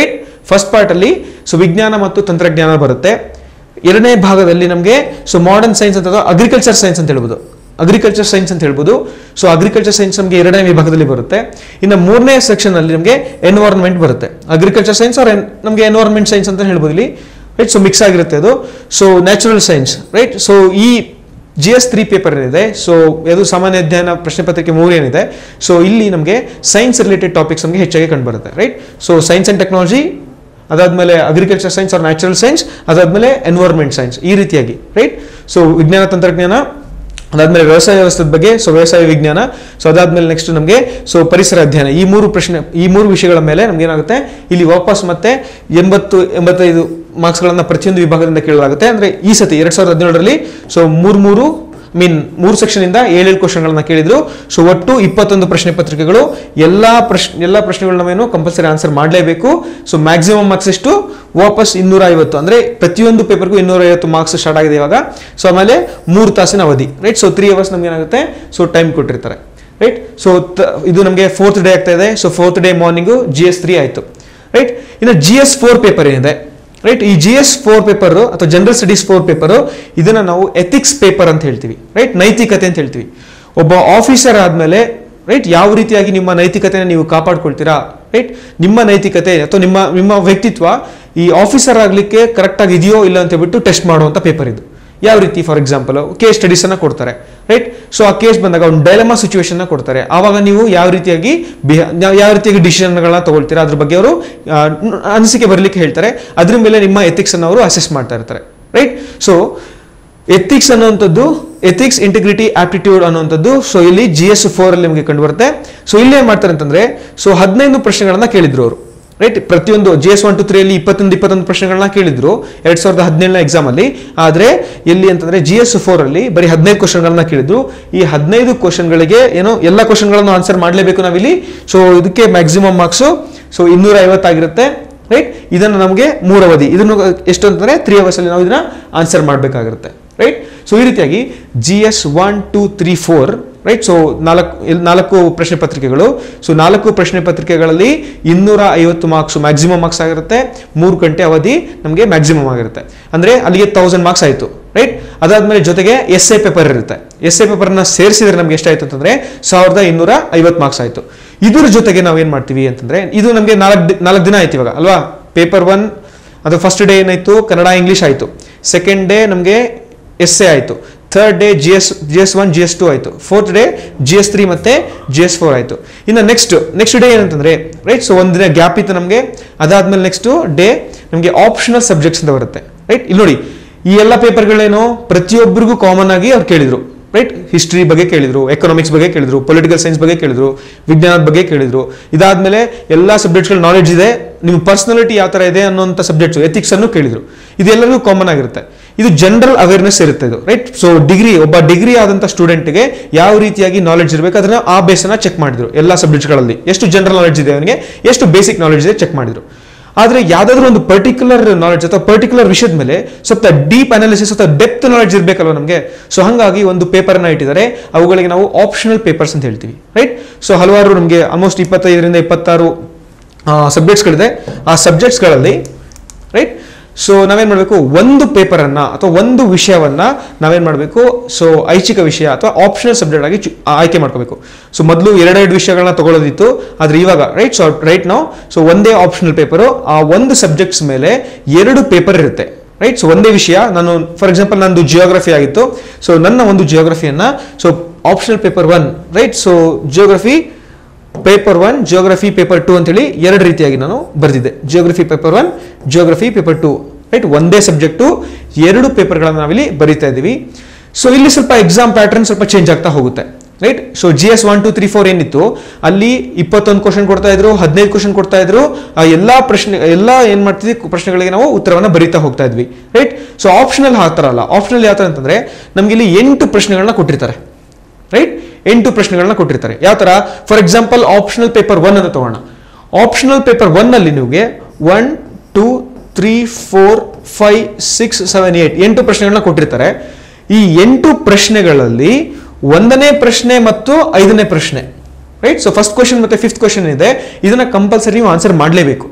first ಪಾರ್ಟಲ್ಲಿ ಸೊ ವಿಜ್ಞಾನ ಮತ್ತು ತಂತ್ರಜ್ಞಾನ ಬರುತ್ತೆ ಎರಡನೇ ಭಾಗದಲ್ಲಿ ನಮಗೆ ಸೊ ಮಾಡರ್ನ್ ಸೈನ್ಸ್ ಅಂತ ಅಗ್ರಿಕಲ್ಚರ್ ಸೈನ್ಸ್ ಅಂತ ಹೇಳ್ಬೋದು ಅಗ್ರಿಕಲ್ಚರ್ ಸೈನ್ಸ್ ಅಂತ ಹೇಳ್ಬೋದು ಸೊ ಅಗ್ರಿಕಲ್ಚರ್ ಸೈನ್ಸ್ ನಮಗೆ ಎರಡನೇ ವಿಭಾಗದಲ್ಲಿ ಬರುತ್ತೆ ಇನ್ನು ಮೂರನೇ ಸೆಕ್ಷನ್ ಅಲ್ಲಿ ನಮಗೆ ಎನ್ವೈರನ್ಮೆಂಟ್ ಬರುತ್ತೆ ಅಗ್ರಿಕಲ್ಚರ್ ಸೈನ್ಸ್ ಅವ್ರ ನಮಗೆ ಎನ್ವೈರನ್ಮೆಂಟ್ ಸೈನ್ಸ್ ಅಂತ ಹೇಳ್ಬೋದು ಇಲ್ಲಿ ರೈಟ್ ಸೊ ಮಿಕ್ಸ್ ಆಗಿರುತ್ತೆ ಅದು so natural science right so ಈ ಜಿ ಎಸ್ ತ್ರೀ ಪೇಪರ್ ಏನಿದೆ ಸೊ ಅದು ಸಾಮಾನ್ಯ ಅಧ್ಯಯನ ಪ್ರಶ್ನೆ ಪತ್ರಿಕೆ ಮೂರು ಏನಿದೆ ಸೊ ಇಲ್ಲಿ ನಮಗೆ ಸೈನ್ಸ್ ರಿಲೇಟೆಡ್ ಟಾಪಿಕ್ಸ್ ನಮಗೆ ಹೆಚ್ಚಾಗಿ ಕಂಡುಬರುತ್ತೆ right so science and technology ಅದಾದ್ಮೇಲೆ agriculture science or natural science ಅದಾದ್ಮೇಲೆ ಎನ್ವೈರ್ಮೆಂಟ್ ಸೈನ್ಸ್ ಈ ರೀತಿಯಾಗಿ ರೈಟ್ ಸೊ ವಿಜ್ಞಾನ ತಂತ್ರಜ್ಞಾನ ಅದಾದ್ಮೇಲೆ ವ್ಯವಸಾಯ ವ್ಯವಸ್ಥೆದ ಬಗ್ಗೆ ಸೊ ವ್ಯವಸಾಯ ವಿಜ್ಞಾನ ಸೊ ಅದಾದ್ಮೇಲೆ ನೆಕ್ಸ್ಟ್ ನಮಗೆ ಸೊ ಪರಿಸರ ಅಧ್ಯಯನ ಈ ಮೂರು ಪ್ರಶ್ನೆ ಈ ಮೂರು ವಿಷಯಗಳ ಮೇಲೆ ನಮ್ಗೆ ಏನಾಗುತ್ತೆ ಇಲ್ಲಿ ವಾಪಸ್ ಮತ್ತೆ ಎಂಬತ್ತು ಎಂಬತ್ತೈದು ಮಾರ್ಕ್ಸ್ಗಳನ್ನ ಪ್ರತಿಯೊಂದು ವಿಭಾಗದಿಂದ ಕೇಳಲಾಗುತ್ತೆ ಅಂದ್ರೆ ಈ ಸತಿ ಎರಡ್ ಸಾವಿರದ ಹದಿನೇಳರಲ್ಲಿ ಸೊ ಮೂರು ಮೂರು ಮೀನ್ ಮೂರು ಸೆಕ್ಷನ್ ಇಂದ ಏಳೇಳು ಕ್ವಶನ್ಗಳನ್ನ ಕೇಳಿದ್ರು ಸೊ ಒಟ್ಟು ಇಪ್ಪತ್ತೊಂದು ಪ್ರಶ್ನೆ ಪತ್ರಿಕೆಗಳು ಎಲ್ಲಾ ಪ್ರಶ್ನೆ ಎಲ್ಲಾ ಪ್ರಶ್ನೆಗಳು ನಾವೇನು ಕಂಪಲ್ಸರಿ ಆನ್ಸರ್ ಮಾಡಲೇಬೇಕು ಸೊ ಮ್ಯಾಕ್ಸಿಮಮ್ ಮಾರ್ಕ್ಸ್ ಎಷ್ಟು ವಾಪಸ್ ಇನ್ನೂರ ಐವತ್ತು ಅಂದ್ರೆ ಪ್ರತಿಯೊಂದು ಪೇಪರ್ಗೂ ಇನ್ನೂರ ಐವತ್ತು ಮಾರ್ಕ್ಸ್ ಸ್ಟಾರ್ಟ್ ಆಗಿದೆ ಇವಾಗ ಸೊ ಆಮೇಲೆ ಮೂರು ತಾಸಿನ ಅವಧಿ ರೈಟ್ ಸೊ ತ್ರೀ ಅವರ್ಸ್ ನಮ್ಗೆ ಏನಾಗುತ್ತೆ ಸೊ ಟೈಮ್ ಕೊಟ್ಟಿರ್ತಾರೆ ರೈಟ್ ಸೊ ಇದು ನಮಗೆ ಫೋರ್ತ್ ಡೇ ಆಗ್ತಾ ಇದೆ so fourth day morning G S three ಆಯಿತು ರೈಟ್ ಇನ್ನು ಜಿ ಎಸ್ ಫೋರ್ ಪೇಪರ್ ಏನಿದೆ ರೈಟ್ ಈ ಜಿ ಎಸ್ ಫೋರ್ ಪೇಪರ್ ಅಥವಾ ಜನರಲ್ ಸ್ಟಡೀಸ್ ಫೋರ್ ಪೇಪರ್ ಇದನ್ನ ನಾವು ಎಥಿಕ್ಸ್ ಪೇಪರ್ ಅಂತ ಹೇಳ್ತೀವಿ ರೈಟ್ ನೈತಿಕತೆ ಅಂತ ಹೇಳ್ತೀವಿ ಒಬ್ಬ ಆಫೀಸರ್ ಆದ್ಮೇಲೆ ರೈಟ್ ಯಾವ ರೀತಿಯಾಗಿ ನಿಮ್ಮ ನೈತಿಕತೆನ ನೀವು ಕಾಪಾಡ್ಕೊಳ್ತೀರಾ ರೈಟ್ ನಿಮ್ಮ ನೈತಿಕತೆ ಅಥವಾ ನಿಮ್ಮ ನಿಮ್ಮ ವ್ಯಕ್ತಿತ್ವ ಈ ಆಫೀಸರ್ ಆಗ್ಲಿಕ್ಕೆ ಕರೆಕ್ಟ್ ಆಗಿ ಇದೆಯೋ ಇಲ್ಲ ಅಂತ ಹೇಳ್ಬಿಟ್ಟು ಟೆಸ್ಟ್ ಮಾಡುವಂತ ಪೇಪರ್ ಇದು ಯಾವ ರೀತಿ ಫಾರ್ ಎಕ್ಸಾಂಪಲ್ ಕೇಸ್ ಸ್ಟಡೀಸ್ ಅನ್ನ ಕೊಡ್ತಾರೆ ರೈಟ್ ಸೊ ಆ ಕೇಸ್ ಬಂದಾಗ ಒಂದು ಡೈಲಮಾ ಸಿಚುವೇಶನ್ ಕೊಡ್ತಾರೆ ಆವಾಗ ನೀವು ಯಾವ ರೀತಿಯಾಗಿ ಬಿಹೇ- ಯಾವ- ಯಾವ ರೀತಿಯಾಗಿ ಡಿಸಿಷನ್ಗಳನ್ನ ತಗೊಳ್ತೀರಾ ಅದ್ರ ಬಗ್ಗೆ ಅವರು ಆ, ನ್- ಅನಿಸಿಕೆ ಬರಲಿಕ್ಕೆ ಹೇಳ್ತಾರೆ ಅದ್ರ ಮೇಲೆ ನಿಮ್ಮ ಎಥಿಕ್ಸ್ ಅನ್ನು ಅವರು ಅಸೆಸ್ ಮಾಡ್ತಾ ಇರ್ತಾರೆ ರೈಟ್ ಸೊ ಎಥಿಕ್ಸ್ ಅನ್ನುವಂಥದ್ದು ಎಥಿಕ್ಸ್ ಇಂಟಿಗ್ರಿಟಿ ಆಪ್ಟಿಟ್ಯೂಡ್ ಅನ್ನುವಂಥದ್ದು ಸೊ ಇಲ್ಲಿ ಜಿ ಎಸ್ ಫೋರ್ ಅಲ್ಲಿ ನಿಮಗೆ ಕಂಡು ಬರುತ್ತೆ ಸೊ ಇಲ್ಲಿ ಏನ್ ಮಾಡ್ತಾರೆ ಅಂತಂದ್ರೆ ಸೊ ಹದಿನೈದು ಪ್ರಶ್ನೆಗಳನ್ನ ಕೇಳಿದ್ರು ಅವರು ರೈಟ್ ಪ್ರತಿಯೊಂದು G S one two three ಅಲ್ಲಿ ಇಪ್ಪತ್ತೊಂದು ಇಪ್ಪತ್ತೊಂದು ಪ್ರಶ್ನೆಗಳನ್ನ ಕೇಳಿದ್ರು ಎರಡ್ ಸಾವಿರದ ಹದಿನೇಳನೇ ಎಕ್ಸಾಮ್ ಅಲ್ಲಿ ಆದ್ರೆ ಎಲ್ಲಿ ಅಂತಂದ್ರೆ ಜಿ ಎಸ್ ಫೋರ್ ಅಲ್ಲಿ ಬರೀ ಹದಿನೈದು ಕ್ವಶನ್ಗಳನ್ನ ಕೇಳಿದ್ರು ಈ ಹದಿನೈದು ಕ್ವಶನ್ಗಳಿಗೆ ಏನೋ ಎಲ್ಲ ಕ್ವಶನ್ಗಳನ್ನು ಆನ್ಸರ್ ಮಾಡಲೇಬೇಕು ನಾವಿಲ್ಲಿ ಸೊ ಇದಕ್ಕೆ ಮ್ಯಾಕ್ಸಿಮಮ್ ಮಾರ್ಕ್ಸ್ ಸೊ ಇನ್ನೂರ ಐವತ್ತಾಗಿರುತ್ತೆ ರೈಟ್ ಇದನ್ನು ನಮಗೆ ಮೂರು ಅವಧಿ ಇದನ್ನು ಎಷ್ಟು ಅಂತಂದ್ರೆ ತ್ರೀ ಅವರ್ಸ್ ಅಲ್ಲಿ ನಾವು ಇದನ್ನ ಆನ್ಸರ್ ಮಾಡಬೇಕಾಗಿರುತ್ತೆ ರೈಟ್ ಸೊ ಈ ರೀತಿಯಾಗಿ G S one two three four right so ನಾಲ್ಕು ಇಲ್ಲಿ ನಾಲ್ಕು ಪ್ರಶ್ನೆ ಪತ್ರಿಕೆಗಳು ಸೊ ನಾಲ್ಕು ಪ್ರಶ್ನೆ ಪತ್ರಿಕೆಗಳಲ್ಲಿ ಇನ್ನೂರ ಐವತ್ತು ಮಾರ್ಕ್ಸ್ ಮ್ಯಾಕ್ಸಿಮಮ್ ಮಾರ್ಕ್ಸ್ ಆಗಿರುತ್ತೆ ಮೂರು ಗಂಟೆ ಅವಧಿ ನಮಗೆ ಮ್ಯಾಕ್ಸಿಮಮ್ ಆಗಿರುತ್ತೆ ಅಂದ್ರೆ ಅಲ್ಲಿಗೆ ತೌಸಂಡ್ ಮಾರ್ಕ್ಸ್ ಆಯಿತು ರೈಟ್ ಅದಾದ್ಮೇಲೆ ಜೊತೆಗೆ ಎಸ್ ಎ ಪೇಪರ್ ಇರುತ್ತೆ ಎಸ್ ಎ ಪೇಪರ್ನ ಸೇರಿಸಿದ್ರೆ ನಮ್ಗೆ ಎಷ್ಟಾಯ್ತು ಅಂತಂದ್ರೆ ಸಾವಿರದ ಇನ್ನೂರ ಐವತ್ತು ಮಾರ್ಕ್ಸ್ ಆಯಿತು ಇದ್ರ ಜೊತೆಗೆ ನಾವು ಏನ್ ಮಾಡ್ತೀವಿ ಅಂತಂದ್ರೆ ಇದು ನಮಗೆ ನಾಲ್ಕು ನಾಲ್ಕು ದಿನ ಆಯ್ತು ಇವಾಗ ಅಲ್ವಾ ಪೇಪರ್ ಒನ್ ಅದು ಫಸ್ಟ್ ಡೇ ಏನಾಯ್ತು ಕನ್ನಡ ಇಂಗ್ಲಿಷ್ ಆಯಿತು ಸೆಕೆಂಡ್ ಡೇ ನಮಗೆ ಎಸ್ ಎ ಆಯಿತು third day G S G S one G S two ಆಯಿತು fourth day G S three ಮತ್ತೆ ಜಿ ಎಸ್ ಫೋರ್ ಆಯಿತು ಇನ್ನು ನೆಕ್ಸ್ಟ್ ನೆಕ್ಸ್ಟ್ ಡೇ ಏನಂತಂದ್ರೆ ರೈಟ್ ಸೊ ಒಂದಿನ ಗ್ಯಾಪ್ ಇತ್ತು ನಮಗೆ ಅದಾದ್ಮೇಲೆ ನೆಕ್ಸ್ಟ್ ಡೇ ನಮಗೆ ಆಪ್ಷನಲ್ ಸಬ್ಜೆಕ್ಟ್ಸ್ ಅಂತ ಬರುತ್ತೆ ರೈಟ್ ಇಲ್ಲಿ ನೋಡಿ ಈ ಎಲ್ಲ ಪೇಪರ್ಗಳೇನು ಪ್ರತಿಯೊಬ್ಬರಿಗೂ ಕಾಮನ್ ಆಗಿ ಅವ್ರು ಕೇಳಿದ್ರು ರೈಟ್ ಹಿಸ್ಟ್ರಿ ಬಗ್ಗೆ ಕೇಳಿದ್ರು ಎಕನಾಮಿಕ್ಸ್ ಬಗ್ಗೆ ಕೇಳಿದ್ರು ಪೊಲಿಟಿಕಲ್ ಸೈನ್ಸ್ ಬಗ್ಗೆ ಕೇಳಿದ್ರು ವಿಜ್ಞಾನದ ಬಗ್ಗೆ ಕೇಳಿದ್ರು ಇದಾದ್ಮೇಲೆ ಎಲ್ಲ ಸಬ್ಜೆಕ್ಟ್ಸ್ಗಳ ನಾಲೆಡ್ಜ್ ಇದೆ ನಿಮ್ಮ ಪರ್ಸನಾಲಿಟಿ ಯಾವ ತರ ಇದೆ ಅನ್ನೋಂಥ ಸಬ್ಜೆಕ್ಟ್ಸ್ ಎಥಿಕ್ಸ್ ಅನ್ನು ಕೇಳಿದ್ರು ಇದೆಲ್ಲರಿಗೂ ಕಾಮನ್ ಆಗಿರುತ್ತೆ ಇದು ಜನರಲ್ ಅವೇರ್ನೆಸ್ ಇರುತ್ತೆ ಇದು ರೈಟ್ ಸೊ ಡಿಗ್ರಿ ಒಬ್ಬ ಡಿಗ್ರಿ ಆದಂಥ ಸ್ಟೂಡೆಂಟ್ಗೆ ಯಾವ ರೀತಿಯಾಗಿ ನಾಲೆಡ್ಜ್ ಇರಬೇಕು ಅದನ್ನ ಆ ಬೇಸನ್ನ ಚೆಕ್ ಮಾಡಿದ್ರು ಎಲ್ಲ ಸಬ್ಜೆಕ್ಟ್ಗಳಲ್ಲಿ ಎಷ್ಟು ಜನರಲ್ ನಾಲೆಡ್ಜ್ ಇದೆ ಅವನಿಗೆ ಎಷ್ಟು ಬೇಸಿಕ್ ನಾಲೆಡ್ಜ್ ಇದೆ ಚೆಕ್ ಮಾಡಿದ್ರು ಆದ್ರೆ ಯಾವ್ದಾದ್ರು ಒಂದು ಪರ್ಟಿಕ್ಯುಲರ್ ನಾಲೆಡ್ಜ್ ಅಥವಾ ಪರ್ಟಿಕ್ಯುಲರ್ ವಿಷಯದ ಮೇಲೆ ಸ್ವಲ್ಪ ಡೀಪ್ ಅನಾಲಿಸಿಸ್ ಅಥವಾ ಡೆಪ್ತ್ ನಾಲೆಡ್ಜ್ ಇರಬೇಕಲ್ವ ನಮಗೆ ಸೊ ಹಾಗಾಗಿ ಒಂದು ಪೇಪರ್ನ ಇಟ್ಟಿದ್ದಾರೆ ಅವುಗಳಿಗೆ ನಾವು ಆಪ್ಷನಲ್ ಪೇಪರ್ಸ್ ಅಂತ ಹೇಳ್ತೀವಿ ರೈಟ್ ಸೊ ಹಲವಾರು ನಮಗೆ ಆಲ್ಮೋಸ್ಟ್ ಇಪ್ಪತ್ತೈದರಿಂದ ಇಪ್ಪತ್ತಾರು ಸಬ್ಜೆಕ್ಟ್ಸ್ಗಳಿದೆ ಆ ಸಬ್ಜೆಕ್ಟ್ಸ್ಗಳಲ್ಲಿ ರೈಟ್ ಸೊ ನಾವೇನ್ ಮಾಡಬೇಕು ಒಂದು ಪೇಪರನ್ನ ಅಥವಾ ಒಂದು ವಿಷಯವನ್ನ ನಾವೇನ್ ಮಾಡಬೇಕು ಸೊ ಐಚ್ಛಿಕ ವಿಷಯ ಅಥವಾ ಆಪ್ಷನಲ್ ಸಬ್ಜೆಕ್ಟ್ ಆಗಿ ಚು- ಆಯ್ಕೆ ಮಾಡ್ಕೋಬೇಕು ಸೊ ಮೊದಲು ಎರಡೆರಡು ವಿಷಯಗಳನ್ನ ತಗೊಳ್ಳೋದಿತ್ತು ಆದ್ರೆ ಇವಾಗ ರೈಟ್ ಸೊ ರೈಟ್ ನಾವು ಸೊ ಒಂದೇ ಆಪ್ಷನಲ್ ಪೇಪರು ಆ ಒಂದು ಸಬ್ಜೆಕ್ಟ್ಸ್ ಮೇಲೆ ಎರಡು ಪೇಪರ್ ಇರುತ್ತೆ ರೈಟ್ ಸೊ ಒಂದೇ ವಿಷಯ ನಾನು ಫಾರ್ ಎಕ್ಸಾಂಪಲ್ ನಂದು ಜಿಯೋಗ್ರಫಿ ಆಗಿತ್ತು ಸೊ ನನ್ನ ಒಂದು ಜಿಯೋಗ್ರಫಿಯನ್ನ so optional paper one right so geography paper one geography paper two ಅಂತೇಳಿ ಎರಡು ರೀತಿಯಾಗಿ ನಾನು ಬರೆದಿದ್ದೆ geography paper one geography paper two right ಒಂದೇ ಸಬ್ಜೆಕ್ಟು ಎರಡು ಪೇಪರ್ಗಳನ್ನು ನಾವಿಲ್ಲಿ ಬರೀತಾ ಇದ್ದೀವಿ ಸೊ ಇಲ್ಲಿ ಸ್ವಲ್ಪ ಎಕ್ಸಾಮ್ ಪ್ಯಾಟರ್ನ್ ಸ್ವಲ್ಪ ಚೇಂಜ್ ಆಗ್ತಾ ಹೋಗುತ್ತೆ right so G S one two three four ಏನಿತ್ತು ಅಲ್ಲಿ ಇಪ್ಪತ್ತೊಂದು ಕ್ವಶನ್ ಕೊಡ್ತಾ ಇದ್ರು ಹದಿನೈದು ಕ್ವಶನ್ ಕೊಡ್ತಾ ಇದ್ರು ಆ ಎಲ್ಲಾ ಪ್ರಶ್ನೆ ಎಲ್ಲ ಏನ್ ಮಾಡ್ತಿದ್ವಿ ಪ್ರಶ್ನೆಗಳಿಗೆ ನಾವು ಉತ್ತರವನ್ನ ಬರೀತಾ ಹೋಗ್ತಾ ಇದ್ವಿ ರೈಟ್ ಸೊ ಆಪ್ಷನಲ್ ಹಾಕ್ತಾರಲ್ಲ ಆಪ್ಷನಲ್ ಯಾವ ತರ ಅಂತಂದ್ರೆ ನಮ್ಗೆ ಇಲ್ಲಿ ಎಂಟು ಪ್ರಶ್ನೆಗಳನ್ನ ಕೊಟ್ಟಿರ್ತಾರೆ ರೈಟ್ ಎಂಟು ಪ್ರಶ್ನೆಗಳನ್ನ ಕೊಟ್ಟಿರ್ತಾರೆ ಯಾವ ತರ for example optional paper one ಅಂತ ತಗೋಣ ಆಪ್ಷನಲ್ ಪೇಪರ್ ಒನ್ ಅಲ್ಲಿ ನಿಮಗೆ one two three four five six seven eight ಎಂಟು ಪ್ರಶ್ನೆಗಳನ್ನ ಕೊಟ್ಟಿರ್ತಾರೆ ಈ ಎಂಟು ಪ್ರಶ್ನೆಗಳಲ್ಲಿ ಒಂದನೇ ಪ್ರಶ್ನೆ ಮತ್ತು ಐದನೇ ಪ್ರಶ್ನೆ ರೈಟ್ ಸೊ ಫಸ್ಟ್ ಕ್ವಶನ್ ಮತ್ತೆ ಫಿಫ್ತ್ ಕ್ವಶನ್ ಇದೆ ಇದನ್ನ ಕಂಪಲ್ಸರಿ ನೀವು ಆನ್ಸರ್ ಮಾಡಲೇಬೇಕು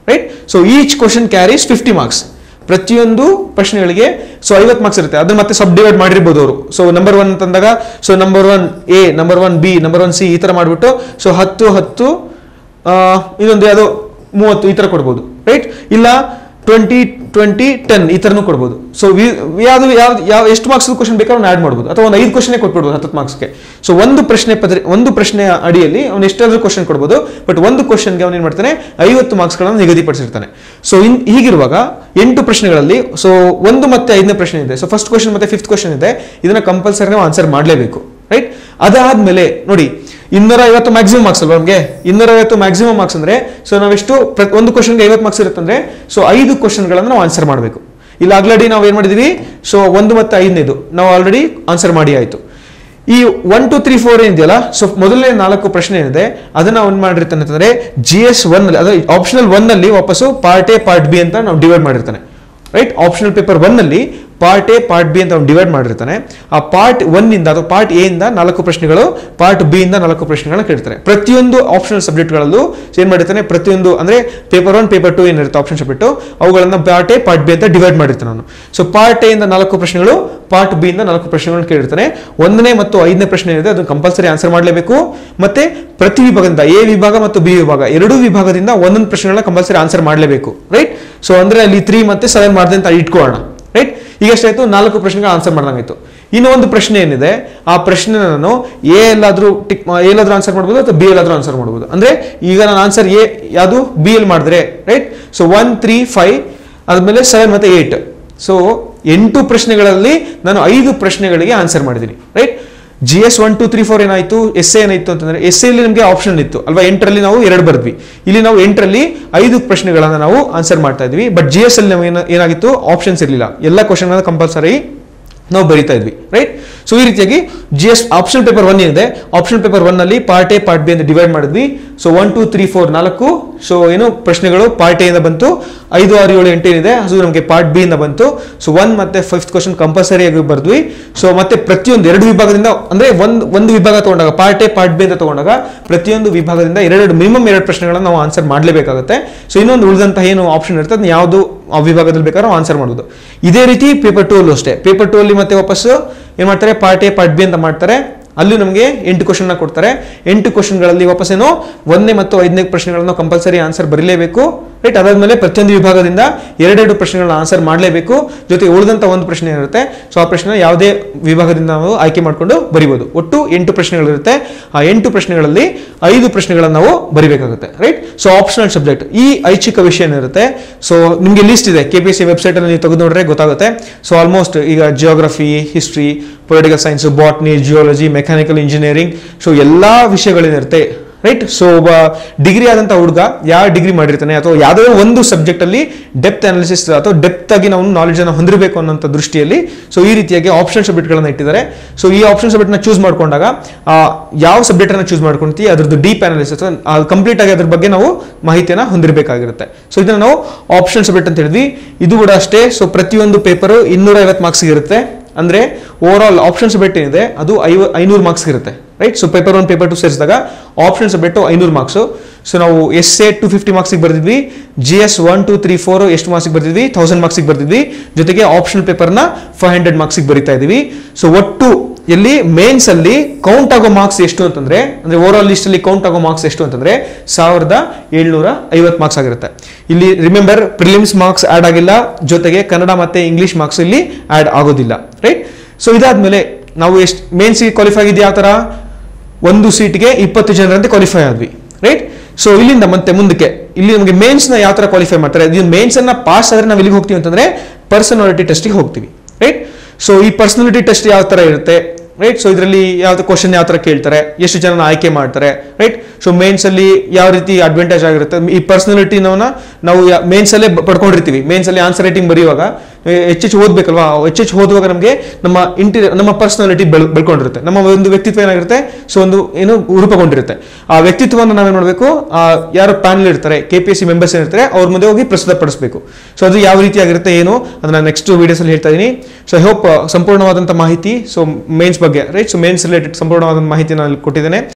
right so each question carries fifty marks ಪ್ರತಿಯೊಂದು ಪ್ರಶ್ನೆಗಳಿಗೆ ಸೊ ಐವತ್ತು ಮಾರ್ಕ್ಸ್ ಇರುತ್ತೆ ಅದನ್ನ ಮತ್ತೆ ಸಬ್ ಡಿವೈಡ್ ಮಾಡಿರ್ಬೋದು ಅವರು ಸೊ ನಂಬರ್ ಒನ್ ಅಂತಂದಾಗ so number one A number one B number one C ಈ ಥರ ಮಾಡಿಬಿಟ್ಟು ಸೊ ಹತ್ತು ಹತ್ತು ಆ, ಇನ್ನೊಂದು ಯಾವುದೋ ಮೂವತ್ತು ಈ ಥರ ಕೊಡ್ಬೋದು ರೈಟ್ ಇಲ್ಲ ಟ್ವೆಂಟಿ ಟ್ವೆಂಟಿ ಟೆನ್ ಈ ಥರನೂ ಕೊಡ್ಬೋದು ಸೊ ಯಾವುದು ಯಾವ್ದು ಯಾವ ಎಷ್ಟು ಮಾರ್ಕ್ಸ್ ಕ್ವಶನ್ ಬೇಕಾದ್ರೆ ಅವ್ನು ಆ್ಯಡ್ ಮಾಡ್ಬೋದು ಅಥವಾ ಒಂದು ಐದು ಕ್ವಶನೇ ಕೊಟ್ಬಿಡ್ಬೋದು ಹತ್ತು ಮಾರ್ಕ್ಸ್ಗೆ ಸೊ ಒಂದು ಪ್ರಶ್ನೆ ಪತ್ರಿ ಒಂದು ಪ್ರಶ್ನೆಯ ಅಡಿಯಲ್ಲಿ ಅವ್ನು ಎಷ್ಟಾದ್ರೂ ಕ್ವಶನ್ ಕೊಡ್ಬೋದು ಬಟ್ ಒಂದು ಕ್ವಶನ್ಗೆ ಅವ್ನು ಏನು ಮಾಡ್ತಾನೆ ಐವತ್ತು ಮಾರ್ಕ್ಸ್ಗಳನ್ನು ನಿಗದಿಪಡಿಸಿರ್ತಾನೆ ಸೊ ಇನ್ ಹೀಗಿರುವಾಗ ಎಂಟು ಪ್ರಶ್ನೆಗಳಲ್ಲಿ ಸೊ ಒಂದು ಮತ್ತೆ ಐದನೇ ಪ್ರಶ್ನೆ ಇದೆ ಸೊ ಫಸ್ಟ್ ಕ್ವಶನ್ ಮತ್ತೆ ಫಿಫ್ತ್ ಕ್ವಶನ್ ಇದೆ ಇದನ್ನ ಕಂಪಲ್ಸರಿ ನಾವು ಆನ್ಸರ್ ಮಾಡಲೇಬೇಕು ರೈಟ್ ಅದಾದ್ಮೇಲೆ ನೋಡಿ ಇನ್ನೂರ ಐವತ್ತು ಮ್ಯಾಕ್ಸಿಮಮ್ ಮಾರ್ಕ್ಸ್ ಅಲ್ವಾ ನಮಗೆ ಇನ್ನೂರ ಐವತ್ತು ಮ್ಯಾಕ್ಸಿಮಮ್ ಮಾರ್ಕ್ಸ್ ಅಂದ್ರೆ ಸೊ ನಾವೆಷ್ಟು ಪ್ರ- ಒಂದು ಕ್ವಶನ್ಗೆ ಐವತ್ತು ಮಾರ್ಕ್ಸ್ ಇರುತ್ತೆ ಅಂದ್ರೆ ಸೊ ಐದು ಕ್ವಶನ್ಗಳನ್ನು ನಾವು ಆನ್ಸರ್ ಮಾಡಬೇಕು ಇಲ್ಲ ಆಲ್ರೆಡಿ ನಾವು ಏನು ಮಾಡಿದೀವಿ ಸೊ ಒಂದು ಮತ್ತೆ ಐದನೇದು ನಾವು ಆಲ್ರೆಡಿ ಆನ್ಸರ್ ಮಾಡಿ ಆಯ್ತು ಈ ಒನ್ ಟು ತ್ರೀ ಫೋರ್ ಏನಿದೆಯಲ್ಲ ಸೊ ಮೊದಲನೇ ನಾಲ್ಕು ಪ್ರಶ್ನೆ ಏನಿದೆ ಅದನ್ನ ಅವ್ನು ಮಾಡಿರ್ತಾನೆ ಅಂತಂದ್ರೆ ಜಿ ಎಸ್ ಒನ್ ಅಲ್ಲಿ ಅದೇ ಆಪ್ಷನಲ್ ಒನ್ ಅಲ್ಲಿ ವಾಪಸ್ಸು ಪಾರ್ಟ್ ಎ ಪಾರ್ಟ್ ಬಿ ಅಂತ ನಾವು ಡಿವೈಡ್ ಮಾಡಿರ್ತಾನೆ ರೈಟ್ ಆಪ್ಷನಲ್ ಪೇಪರ್ ಒನ್ ಅಲ್ಲಿ ಪಾರ್ಟ್ ಎ ಪಾರ್ಟ್ ಬಿ ಅಂತ ಅವ್ನು ಡಿವೈಡ್ ಮಾಡಿರ್ತಾನೆ ಆ ಪಾರ್ಟ್ ಒನ್ ಇಂದ ಅಥವಾ ಪಾರ್ಟ್ ಎ ಇಂದ ನಾಲ್ಕು ಪ್ರಶ್ನೆಗಳು ಪಾರ್ಟ್ ಬಿ ಇಂದ ನಾಲ್ಕು ಪ್ರಶ್ನೆಗಳನ್ನ ಕೇಳ್ತಾರೆ ಪ್ರತಿಯೊಂದು ಆಪ್ಷನಲ್ ಸಬ್ಜೆಕ್ಟ್ಗಳಲ್ಲೂ ಏನ್ ಮಾಡಿರ್ತಾನೆ ಪ್ರತಿಯೊಂದು ಅಂದ್ರೆ ಪೇಪರ್ ಒನ್ ಪೇಪರ್ ಟು ಏನಿರುತ್ತೆ ಆಪ್ಷನ್ ಸಬ್ಜೆಕ್ಟ್ ಅವುಗಳನ್ನ ಪಾರ್ಟ್ ಎ ಪಾರ್ಟ್ ಬಿ ಅಂತ ಡಿವೈಡ್ ಮಾಡಿರ್ತಾನೆ ನಾನು ಸೊ ಪಾರ್ಟ್ ಎ ಇಂದ ನಾಲ್ಕು ಪ್ರಶ್ನೆಗಳು ಪಾರ್ಟ್ ಬಿ ಇಂದ ನಾಲ್ಕು ಪ್ರಶ್ನೆಗಳನ್ನು ಕೇಳಿರ್ತಾನೆ ಒಂದನೇ ಮತ್ತು ಐದನೇ ಪ್ರಶ್ನೆ ಏನಿದೆ ಅದು ಕಂಪಲ್ಸರಿ ಆನ್ಸರ್ ಮಾಡಲೇಬೇಕು ಮತ್ತೆ ಪ್ರತಿ ವಿಭಾಗದಿಂದ ಎ ವಿಭಾಗ ಮತ್ತು ಬಿ ವಿಭಾಗ ಎರಡೂ ವಿಭಾಗದಿಂದ ಒಂದೊಂದು ಪ್ರಶ್ನೆಗಳನ್ನ ಕಂಪಲ್ಸರಿ ಆನ್ಸರ್ ಮಾಡಲೇಬೇಕು ರೈಟ್ ಸೊ ಅಂದ್ರೆ ಅಲ್ಲಿ ತ್ರೀ ಮತ್ತೆ ಸೆವೆನ್ ಮಾಡಿದೆ ಅಂತ ಇಟ್ಕೊಳ್ಳೋಣ ರೈಟ್ ಈಗ ಎಷ್ಟಾಯ್ತು ನಾಲ್ಕು ಪ್ರಶ್ನೆಗಳು ಆನ್ಸರ್ ಮಾಡ್ದಂಗಾಯ್ತು ಇನ್ನು ಒಂದು ಪ್ರಶ್ನೆ ಏನಿದೆ ಆ ಪ್ರಶ್ನೆ ನಾನು ಎ ಎಲ್ಲಾದ್ರೂ ಟಿಕ್ ಎ ಎಲ್ಲಾದ್ರೂ ಆನ್ಸರ್ ಮಾಡ್ಬೋದು ಅಥವಾ ಬಿ ಎಲ್ಲಾದ್ರೂ ಆನ್ಸರ್ ಮಾಡ್ಬೋದು ಅಂದ್ರೆ ಈಗ ನಾನು ಆನ್ಸರ್ ಎ ಯಾವುದು ಬಿ ಎಲ್ ಮಾಡಿದ್ರೆ right so one three five ಆದ್ಮೇಲೆ ಸೆವೆನ್ ಮತ್ತೆ ಏಟ್ ಸೊ ಎಂಟು ಪ್ರಶ್ನೆಗಳಲ್ಲಿ ನಾನು ಐದು ಪ್ರಶ್ನೆಗಳಿಗೆ ಆನ್ಸರ್ ಮಾಡಿದ್ದೀನಿ right G S one two three four ಏನಾಯ್ತು ಎಸ್ ಎ ಏನಾಯ್ತು ಅಂತಂದ್ರೆ ಎಸ್ ಎಲ್ಲಿ ನಮಗೆ ಆಪ್ಷನ್ ಇತ್ತು ಅಲ್ವಾ ಎಂಟರಲ್ಲಿ ನಾವು ಎರಡು ಬರ್ದ್ವಿ ಇಲ್ಲಿ ನಾವು ಎಂಟರಲ್ಲಿ ಐದು ಪ್ರಶ್ನೆಗಳನ್ನ ನಾವು ಆನ್ಸರ್ ಮಾಡ್ತಾ ಇದ್ವಿ ಬಟ್ ಜಿ ಎಸ್ ಅಲ್ಲಿ ನಮಗೆ ಏನ- ಏನಾಗಿತ್ತು ಆಪ್ಷನ್ಸ್ ಇರಲಿಲ್ಲ ಎಲ್ಲ ಕ್ವಶನ್ ಕಂಪಲ್ಸರಿ ನಾವು ಬರಿತಾ ಇದ್ವಿ ರೈಟ್ ಸೊ ಈ ರೀತಿಯಾಗಿ G S option paper one ಏನಿದೆ ಆಪ್ಷನ್ ಪೇಪರ್ ಒನ್ ಅಲ್ಲಿ ಪಾರ್ಟ್ ಎ ಪಾರ್ಟ್ ಬಿ ಅಂತ ಡಿವೈಡ್ ಮಾಡಿದ್ವಿ so one two three four ನಾಲ್ಕು ಸೊ ಏನು ಪ್ರಶ್ನೆಗಳು ಪಾರ್ಟ್ ಎ ಇಂದ ಬಂತು ಐದು ಆರು ಏಳು ಎಂಟು ಏನಿದೆ ಅದು ನಮಗೆ ಪಾರ್ಟ್ ಬಿ ಇಂದ ಬಂತು ಸೊ ಒನ್ ಮತ್ತೆ ಫಿಫ್ತ್ ಕ್ವಶನ್ ಕಂಪಲ್ಸರಿ ಆಗಿ ಬರ್ದ್ವಿ ಸೊ ಮತ್ತೆ ಪ್ರತಿಯೊಂದು ಎರಡು ವಿಭಾಗದಿಂದ ಅಂದ್ರೆ ಒಂದು ಒಂದು ವಿಭಾಗ ತಗೊಂಡಾಗ ಪಾರ್ಟ್ ಎ ಪಾರ್ಟ್ ಬಿ ಅಂತ ತಗೊಂಡಾಗ ಪ್ರತಿಯೊಂದು ವಿಭಾಗದಿಂದ ಎರಡೆರಡು ಮಿನಿಮಮ್ ಎರಡು ಪ್ರಶ್ನೆಗಳನ್ನ ನಾವು ಆನ್ಸರ್ ಮಾಡಲೇಬೇಕಾಗುತ್ತೆ ಸೊ ಇನ್ನೊಂದು ಉಳಿದಂತಹ ಏನು ಆಪ್ಷನ್ ಇರುತ್ತೆ ಅದನ್ನ ಯಾವುದು ಆ ವಿಭಾಗದಲ್ಲಿ ಬೇಕಾದ್ರೂ ಆನ್ಸರ್ ಮಾಡ್ಬೋದು ಇದೇ ರೀತಿ ಪೇಪರ್ ಟೂ ಅಲ್ಲೂ ಅಷ್ಟೇ ಪೇಪರ್ ಟೂ ಅಲ್ಲಿ ಮತ್ತೆ ವಾಪಸ್ಸು ಏನ್ ಮಾಡ್ತಾರೆ ಪಾರ್ಟ್ ಎ ಪಾರ್ಟ್ ಬಿ ಅಂತ ಮಾಡ್ತಾರೆ ಅಲ್ಲಿ ನಮಗೆ ಎಂಟು ಕ್ವಶನ್ ಕೊಡ್ತಾರೆ ಎಂಟು ಕ್ವಶನ್ಗಳಲ್ಲಿ ವಾಪಸ್ ಏನೋ ಒಂದನೇ ಮತ್ತು ಐದನೇ ಪ್ರಶ್ನೆಗಳನ್ನು ಕಂಪಲ್ಸರಿ ಆನ್ಸರ್ ಬರೀಲೇಬೇಕು ರೈಟ್ ಅದಾದ್ಮೇಲೆ ಪ್ರತಿಯೊಂದು ವಿಭಾಗದಿಂದ ಎರಡೆರಡು ಪ್ರಶ್ನೆಗಳನ್ನ ಆನ್ಸರ್ ಮಾಡಲೇಬೇಕು ಜೊತೆಗೆ ಉಳಿದಂತ ಒಂದು ಪ್ರಶ್ನೆ ಇರುತ್ತೆ ಸೊ ಆ ಪ್ರಶ್ನೆ ಯಾವುದೇ ವಿಭಾಗದಿಂದ ನಾವು ಆಯ್ಕೆ ಮಾಡಿಕೊಂಡು ಬರಿಬೋದು ಒಟ್ಟು ಎಂಟು ಪ್ರಶ್ನೆಗಳಿರುತ್ತೆ ಆ ಎಂಟು ಪ್ರಶ್ನೆಗಳಲ್ಲಿ ಐದು ಪ್ರಶ್ನೆಗಳನ್ನು ನಾವು ಬರಿಬೇಕಾಗುತ್ತೆ ರೈಟ್ ಸೊ ಆಪ್ಷನಲ್ ಸಬ್ಜೆಕ್ಟ್ ಈ ಐಚ್ಛಿಕ ವಿಷಯ ಏನಿರುತ್ತೆ ಸೊ ನಿಮಗೆ ಲಿಸ್ಟ್ ಇದೆ K P S C website ಅಲ್ಲಿ ನೀವು ತೆಗೆದು ನೋಡ್ರೆ ಗೊತ್ತಾಗುತ್ತೆ ಸೊ ಆಲ್ಮೋಸ್ಟ್ ಈಗ geography history political science botany geology mechanical engineering so ಎಲ್ಲಾ ವಿಷಯಗಳೇನಿರುತ್ತೆ ರೈಟ್ ಸೊ ಒಬ್ಬ ಡಿಗ್ರಿ ಆದಂತ ಹುಡುಗ ಯಾವ ಡಿಗ್ರಿ ಮಾಡಿರ್ತಾನೆ ಅಥವಾ ಯಾವುದೋ ಒಂದು ಸಬ್ಜೆಕ್ಟ್ ಅಲ್ಲಿ ಡೆಪ್ತ್ ಅನಾಲಿಸಿಸ್ ಅಥವಾ ಡೆಪ್ತ್ ಆಗಿ ನಾವು ನಾಲೆಜ್ ಅನ್ನು ಹೊಂದಿರಬೇಕು ಅನ್ನೋಂಥ ದೃಷ್ಟಿಯಲ್ಲಿ ಸೊ ಈ ರೀತಿಯಾಗಿ ಆಪ್ಷನ್ ಸಬ್ಜೆಕ್ಟ್ಗಳನ್ನ ಇಟ್ಟಿದ್ದಾರೆ ಸೊ ಈ ಆಪ್ಷನ್ ಸಬ್ಜೆಕ್ಟ್ನ ಚೂಸ್ ಮಾಡ್ಕೊಂಡಾಗ ಆ, ಯಾವ ಸಬ್ಜೆಕ್ಟ್ ಅನ್ನ ಚೂಸ್ ಮಾಡ್ಕೊಂತೀವಿ ಅದ್ರದ್ದು ಡೀಪ್ ಅನಾಲಿಸಿಸ್ ಕಂಪ್ಲೀಟ್ ಆಗಿ ಅದ್ರ ಬಗ್ಗೆ ನಾವು ಮಾಹಿತಿಯನ್ನ ಹೊಂದಿರಬೇಕಾಗಿರುತ್ತೆ ಸೊ ಇದನ್ನ ನಾವು ಆಪ್ಷನ್ ಸಬ್ಜೆಕ್ಟ್ ಅಂತ ಹೇಳಿದ್ವಿ ಇದು ಕೂಡ ಅಷ್ಟೇ ಸೊ ಪ್ರತಿಯೊಂದು ಪೇಪರ್ ಇನ್ನೂರ ಐವತ್ತು ಮಾರ್ಕ್ಸ್ ಇರುತ್ತೆ ಅಂದ್ರೆ ಓವರ್ ಆಲ್ ಆಪ್ಷನ್ ಸಬ್ಜೆಕ್ಟ್ ಏನಿದೆ ಅದು ಐವ ಐನೂರು ಮಾರ್ಕ್ಸ್ ಇರುತ್ತೆ right so paper one paper two ಸೇರಿಸಿದಾಗ ಆಪ್ಷನ್ ಸಬ್ಜೆಕ್ಟ್ ಐನೂರು ಮಾರ್ಕ್ಸ್ ಸೊ ನಾವು ಎಸ್ ಎ ಟು ಫಿಫ್ಟಿ ಮಾರ್ಕ್ಸಿಗೆ ಬರ್ದಿದ್ವಿ G S one two three four ಎಷ್ಟು ಮಾರ್ಕ್ಸಿಗೆ ಬರ್ದಿದ್ವಿ ತೌಸಂಡ್ ಮಾರ್ಕ್ಸಿಗೆ ಬರ್ದಿದ್ವಿ ಜೊತೆಗೆ ಆಪ್ಷನಲ್ ಪೇಪರ್ನ ಫೈವ್ ಹಂಡ್ರೆಡ್ ಮಾರ್ಕ್ಸಿಗೆ ಬರಿತಾ ಇದೀವಿ ಸೊ ಒಟ್ಟು ಎಲ್ಲಿ ಮೇನ್ಸ್ ಅಲ್ಲಿ ಕೌಂಟ್ ಆಗೋ ಮಾರ್ಕ್ಸ್ ಎಷ್ಟು ಅಂತಂದ್ರೆ ಅಂದ್ರೆ ಓವರ್ ಆಲ್ ಲಿಸ್ಟ್ ಅಲ್ಲಿ ಕೌಂಟ್ ಆಗೋ ಮಾರ್ಕ್ಸ್ ಎಷ್ಟು ಅಂತಂದ್ರೆ ಸಾವಿರದ ಏಳ್ನೂರ ಐವತ್ತು ಮಾರ್ಕ್ಸ್ ಆಗಿರುತ್ತೆ ಇಲ್ಲಿ ರಿಮೆಂಬರ್ ಪ್ರಿಲಿಮ್ಸ್ ಮಾರ್ಕ್ಸ್ ಆಡ್ ಆಗಿಲ್ಲ ಜೊತೆಗೆ ಕನ್ನಡ ಮತ್ತೆ ಇಂಗ್ಲಿಷ್ ಮಾರ್ಕ್ಸ್ ಇಲ್ಲಿ ಆಡ್ ಆಗೋದಿಲ್ಲ ರೈಟ್ ಸೊ ಇದಾದ್ಮೇಲೆ ನಾವು ಎಷ್ಟು ಮೇನ್ಸ್ಗೆ ಕ್ವಾಲಿಫೈ ಆಗಿದ್ದು ಯಾವ ತರ ಒಂದು ಸೀಟ್ಗೆ ಇಪ್ಪತ್ತು ಜನರಂತೆ ಕ್ವಾಲಿಫೈ ಆದ್ವಿ ರೈಟ್ ಸೊ ಇಲ್ಲಿಂದ ಮತ್ತೆ ಮುಂದಕ್ಕೆ ಇಲ್ಲಿ ನಮಗೆ ಮೇನ್ಸ್ ನ ಯಾವ ತರ ಕ್ವಾಲಿಫೈ ಮಾಡ್ತಾರೆ ಇದು ಮೇನ್ಸ್ ಅನ್ನ ಪಾಸ್ ಆದ್ರೆ ನಾವು ಎಲ್ಲಿಗೆ ಹೋಗ್ತೀವಿ ಅಂತಂದ್ರೆ ಪರ್ಸನಾಲಿಟಿ ಟೆಸ್ಟಿಗೆ ಹೋಗ್ತೀವಿ ರೈಟ್ ಸೊ ಈ ಪರ್ಸನಾಲಿಟಿ ಟೆಸ್ಟ್ ಯಾವ ತರ ಇರುತ್ತೆ ರೈಟ್ ಸೊ ಇದರಲ್ಲಿ ಯಾವ್ದು ಕ್ವಶನ್ ಯಾವ ತರ ಕೇಳ್ತಾರೆ ಎಷ್ಟು ಜನ ಆಯ್ಕೆ ಮಾಡ್ತಾರೆ ರೈಟ್ ಸೊ ಮೇನ್ಸ್ ಅಲ್ಲಿ ಯಾವ ರೀತಿ ಅಡ್ವಾಂಟೇಜ್ ಆಗಿರುತ್ತೆ ಈ ಪರ್ಸನಾಲಿಟಿ ನಾವು ಮೇನ್ಸ್ ಅಲ್ಲೇ ಬ- ಪಡ್ಕೊಂಡಿರ್ತೀವಿ ಮೇನ್ಸ್ ಅಲ್ಲಿ ಆನ್ಸರ್ ರೈಟಿಂಗ್ ಬರೆಯುವಾಗ ಹೆಚ್ಚೆಚ್ಚು ಓದ್ಬೇಕಲ್ವಾ ಹೆಚ್ಚೆಚ್ಚು ಓದುವಾಗ ನಮಗೆ ನಮ್ಮ ಇಂಟೀರಿಯರ್ ನಮ್ಮ ಪರ್ಸನಾಲಿಟಿ ಬೆಳ್ ಬೆಳ್ಕೊಂಡಿರುತ್ತೆ ನಮ್ಮ ಒಂದು ವ್ಯಕ್ತಿತ್ವ ಏನಾಗಿರುತ್ತೆ ಸೊ ಒಂದು ಏನು ರೂಪುಗೊಂಡಿರುತ್ತೆ ಆ ವ್ಯಕ್ತಿತ್ವವನ್ನು ನಾವೇನ್ ಮಾಡಬೇಕು ಯಾರು ಪ್ಯಾನಲ್ ಇರ್ತಾರೆ K P S C members ಏನಿರ್ತಾರೆ ಅವ್ರ ಮುಂದೆ ಹೋಗಿ ಪ್ರಸ್ತುತಪಡಿಸಬೇಕು ಸೊ ಅದು ಯಾವ ರೀತಿಯಾಗಿರುತ್ತೆ ಏನು ಅದನ್ನ ನೆಕ್ಸ್ಟ್ ವಿಡಿಯೋಸ್ ಅಲ್ಲಿ ಹೇಳ್ತಾ ಇದೀನಿ ಸೊ ಐ ಹೋಪ್ ಸಂಪೂರ್ಣವಾದಂಥ ಮಾಹಿತಿ ಸೊ ಮೇನ್ಸ್ ಬಗ್ಗೆ ರೈಟ್ ಸೊ ಮೇನ್ಸ್ ರಿಲೇಟೆಡ್ ಸಂಪೂರ್ಣವಾದಂಥ ಮಾಹಿತಿ ನಾನು ಇಲ್ಲಿ ಕೊಟ್ಟಿದ್ದೇನೆ